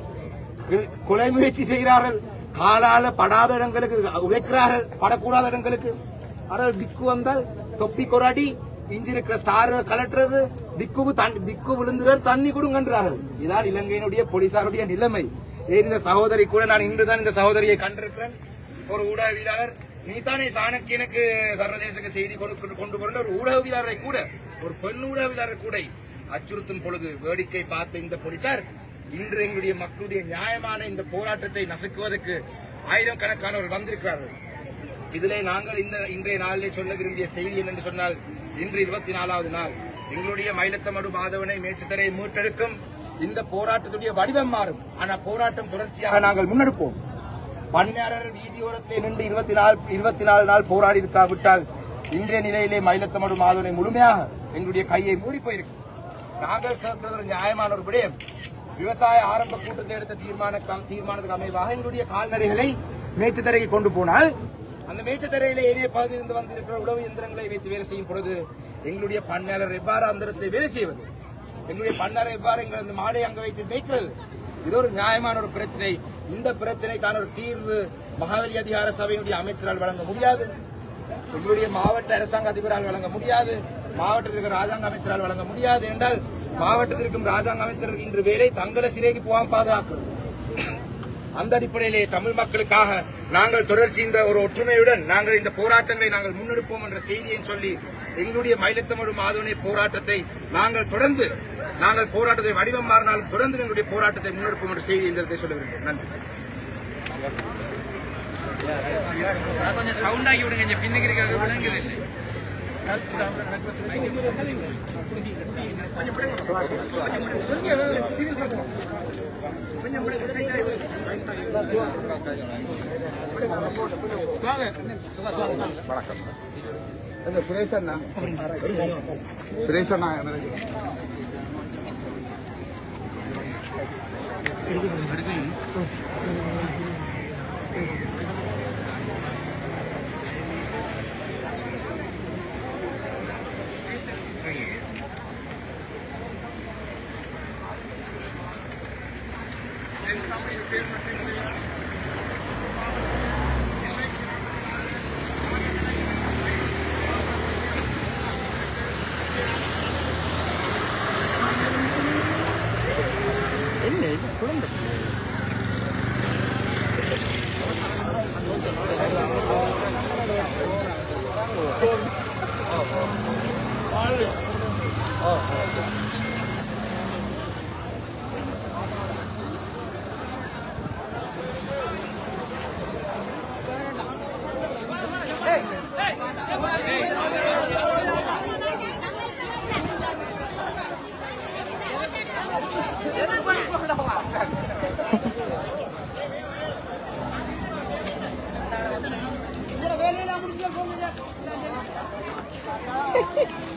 கொ- கொலை முயற்சி செய்கிறார்கள் காலால படாத இடங்களுக்கு உதைக்கிறார்கள் படக்கூடாத இடங்களுக்கு ஆனால் திக்கு வந்தால் தொப்பி கொராடி இஞ்சி இருக்கிற ஸ்டார் கலட்டுறது திக்கு தண்ணி திக்கு விழுந்துறாரு தண்ணி கொடுங்கன்றார்கள் இதான் இலங்கையினுடைய போலீசாருடைய நிலைமை ஏன் இந்த சகோதரி கூட நான் இன்றுதான் இந்த சகோதரியை கண்டிருக்கிறேன் ஒரு ஊடகவியலாளர் நீதானே சாணக்கியனுக்கு சர்வதேச செய்தி கொண்டு கொண்டு போற ஒரு ஊடகவியலாளரை கூட ஒரு பெண் ஊடகவியலாளரை கூட அச்சுறுத்தும் பொழுது வேடிக்கை பார்த்த இந்த போலீசார் இன்று எங்களுடைய மக்களுடைய நியாயமான இந்த போராட்டத்தை நசுக்குவதற்கு ஆயிரக்கணக்கானவர்கள் வந்திருக்கிறார்கள் இதிலே நாங்கள் இந்த இன்றைய நாளிலே சொல்ல விரும்பிய செய்தி என்னென்று சொன்னால் இன்று இருபத்தி நாலாவது நாள் எங்களுடைய மயிலத்தமடு மாதவனை மேய்ச்சத்தரை மீட்டெடுக்கும் இந்த போராட்டத்துடைய வடிவம் மாறும் ஆனா போராட்டம் தொடர்ச்சியாக நாங்கள் முன்னெடுப்போம் பண்ணையாளர்கள் வீதியோரத்தை நின்று இருபத்தி நாலு இருபத்தி நாலு நாள் போராடி இருக்காவிட்டால் இன்றைய நிலையிலே மயிலத்தமடு மாதவனை முழுமையாக எங்களுடைய கையை மூடி போயிருக்கும் நாங்கள் கேட்கிறது ஒரு நியாயமான ஒரு விடயம் விவசாய ஆரம்ப கூட்டத்தை எடுத்த தீர்மான தீர்மானத்துக்கு அமைவாக எங்களுடைய கால்நடைகளை மேய்ச்சத்தரைக்கு கொண்டு போனால் அந்த மேய்ச்சத்தரையில ஏனைய பகுதியிலிருந்து வந்திருக்கிற உழவு இயந்திரங்களை வைத்து வேலை செய்யும் பொழுது எங்களுடைய பண்ணையாளர் எவ்வாறு அந்த இடத்தை வேலை செய்வது எங்களுடைய பண்ணாரை எவ்வாறு எங்கள் அந்த மாடை அங்க வைத்து மேய்க்கிறது இது ஒரு நியாயமான ஒரு பிரச்சனை இந்த பிரச்சனைக்கான ஒரு தீர்வு மகாவலி அதிகார சபையினுடைய அமைச்சரால் வழங்க முடியாது எங்களுடைய மாவட்ட அரசாங்க அதிபரால் வழங்க முடியாது மாவட்டத்தில் இருக்கிற ராஜாங்க அமைச்சரால் வழங்க முடியாது என்றால் மாவட்டத்தில் இருக்கும் ராஜாங்க அமைச்சர் இன்று வேலை தங்களை சிறைக்கு போகாம பாதுகாக்கிறது அந்த அடிப்படையிலே தமிழ் மக்களுக்காக நாங்கள் தொடர்ச்சி இந்த ஒரு ஒற்றுமையுடன் நாங்கள் இந்த போராட்டங்களை நாங்கள் முன்னெடுப்போம் என்ற செய்தியை சொல்லி எங்களுடைய மயிலத்தமிழ் மாதவனை போராட்டத்தை நாங்கள் தொடர்ந்து நாங்கள் போராட்டத்தை வடிவம் மாறினாலும் தொடர்ந்து எங்களுடைய போராட்டத்தை முன்னெடுப்போம் என்ற செய்தி இந்த இடத்தை சொல்ல விரும்புகிறேன் நன்றி கொஞ்சம் சவுண்ட் ஆகி விடுங்க கொஞ்சம் பின்னுக்கு இருக்கிறது விளங்குது இல்லை சுரேஷ் அண்ணா சுரேஷ் அண்ணா வேலையெல்லாம் முடிஞ்சா போங்க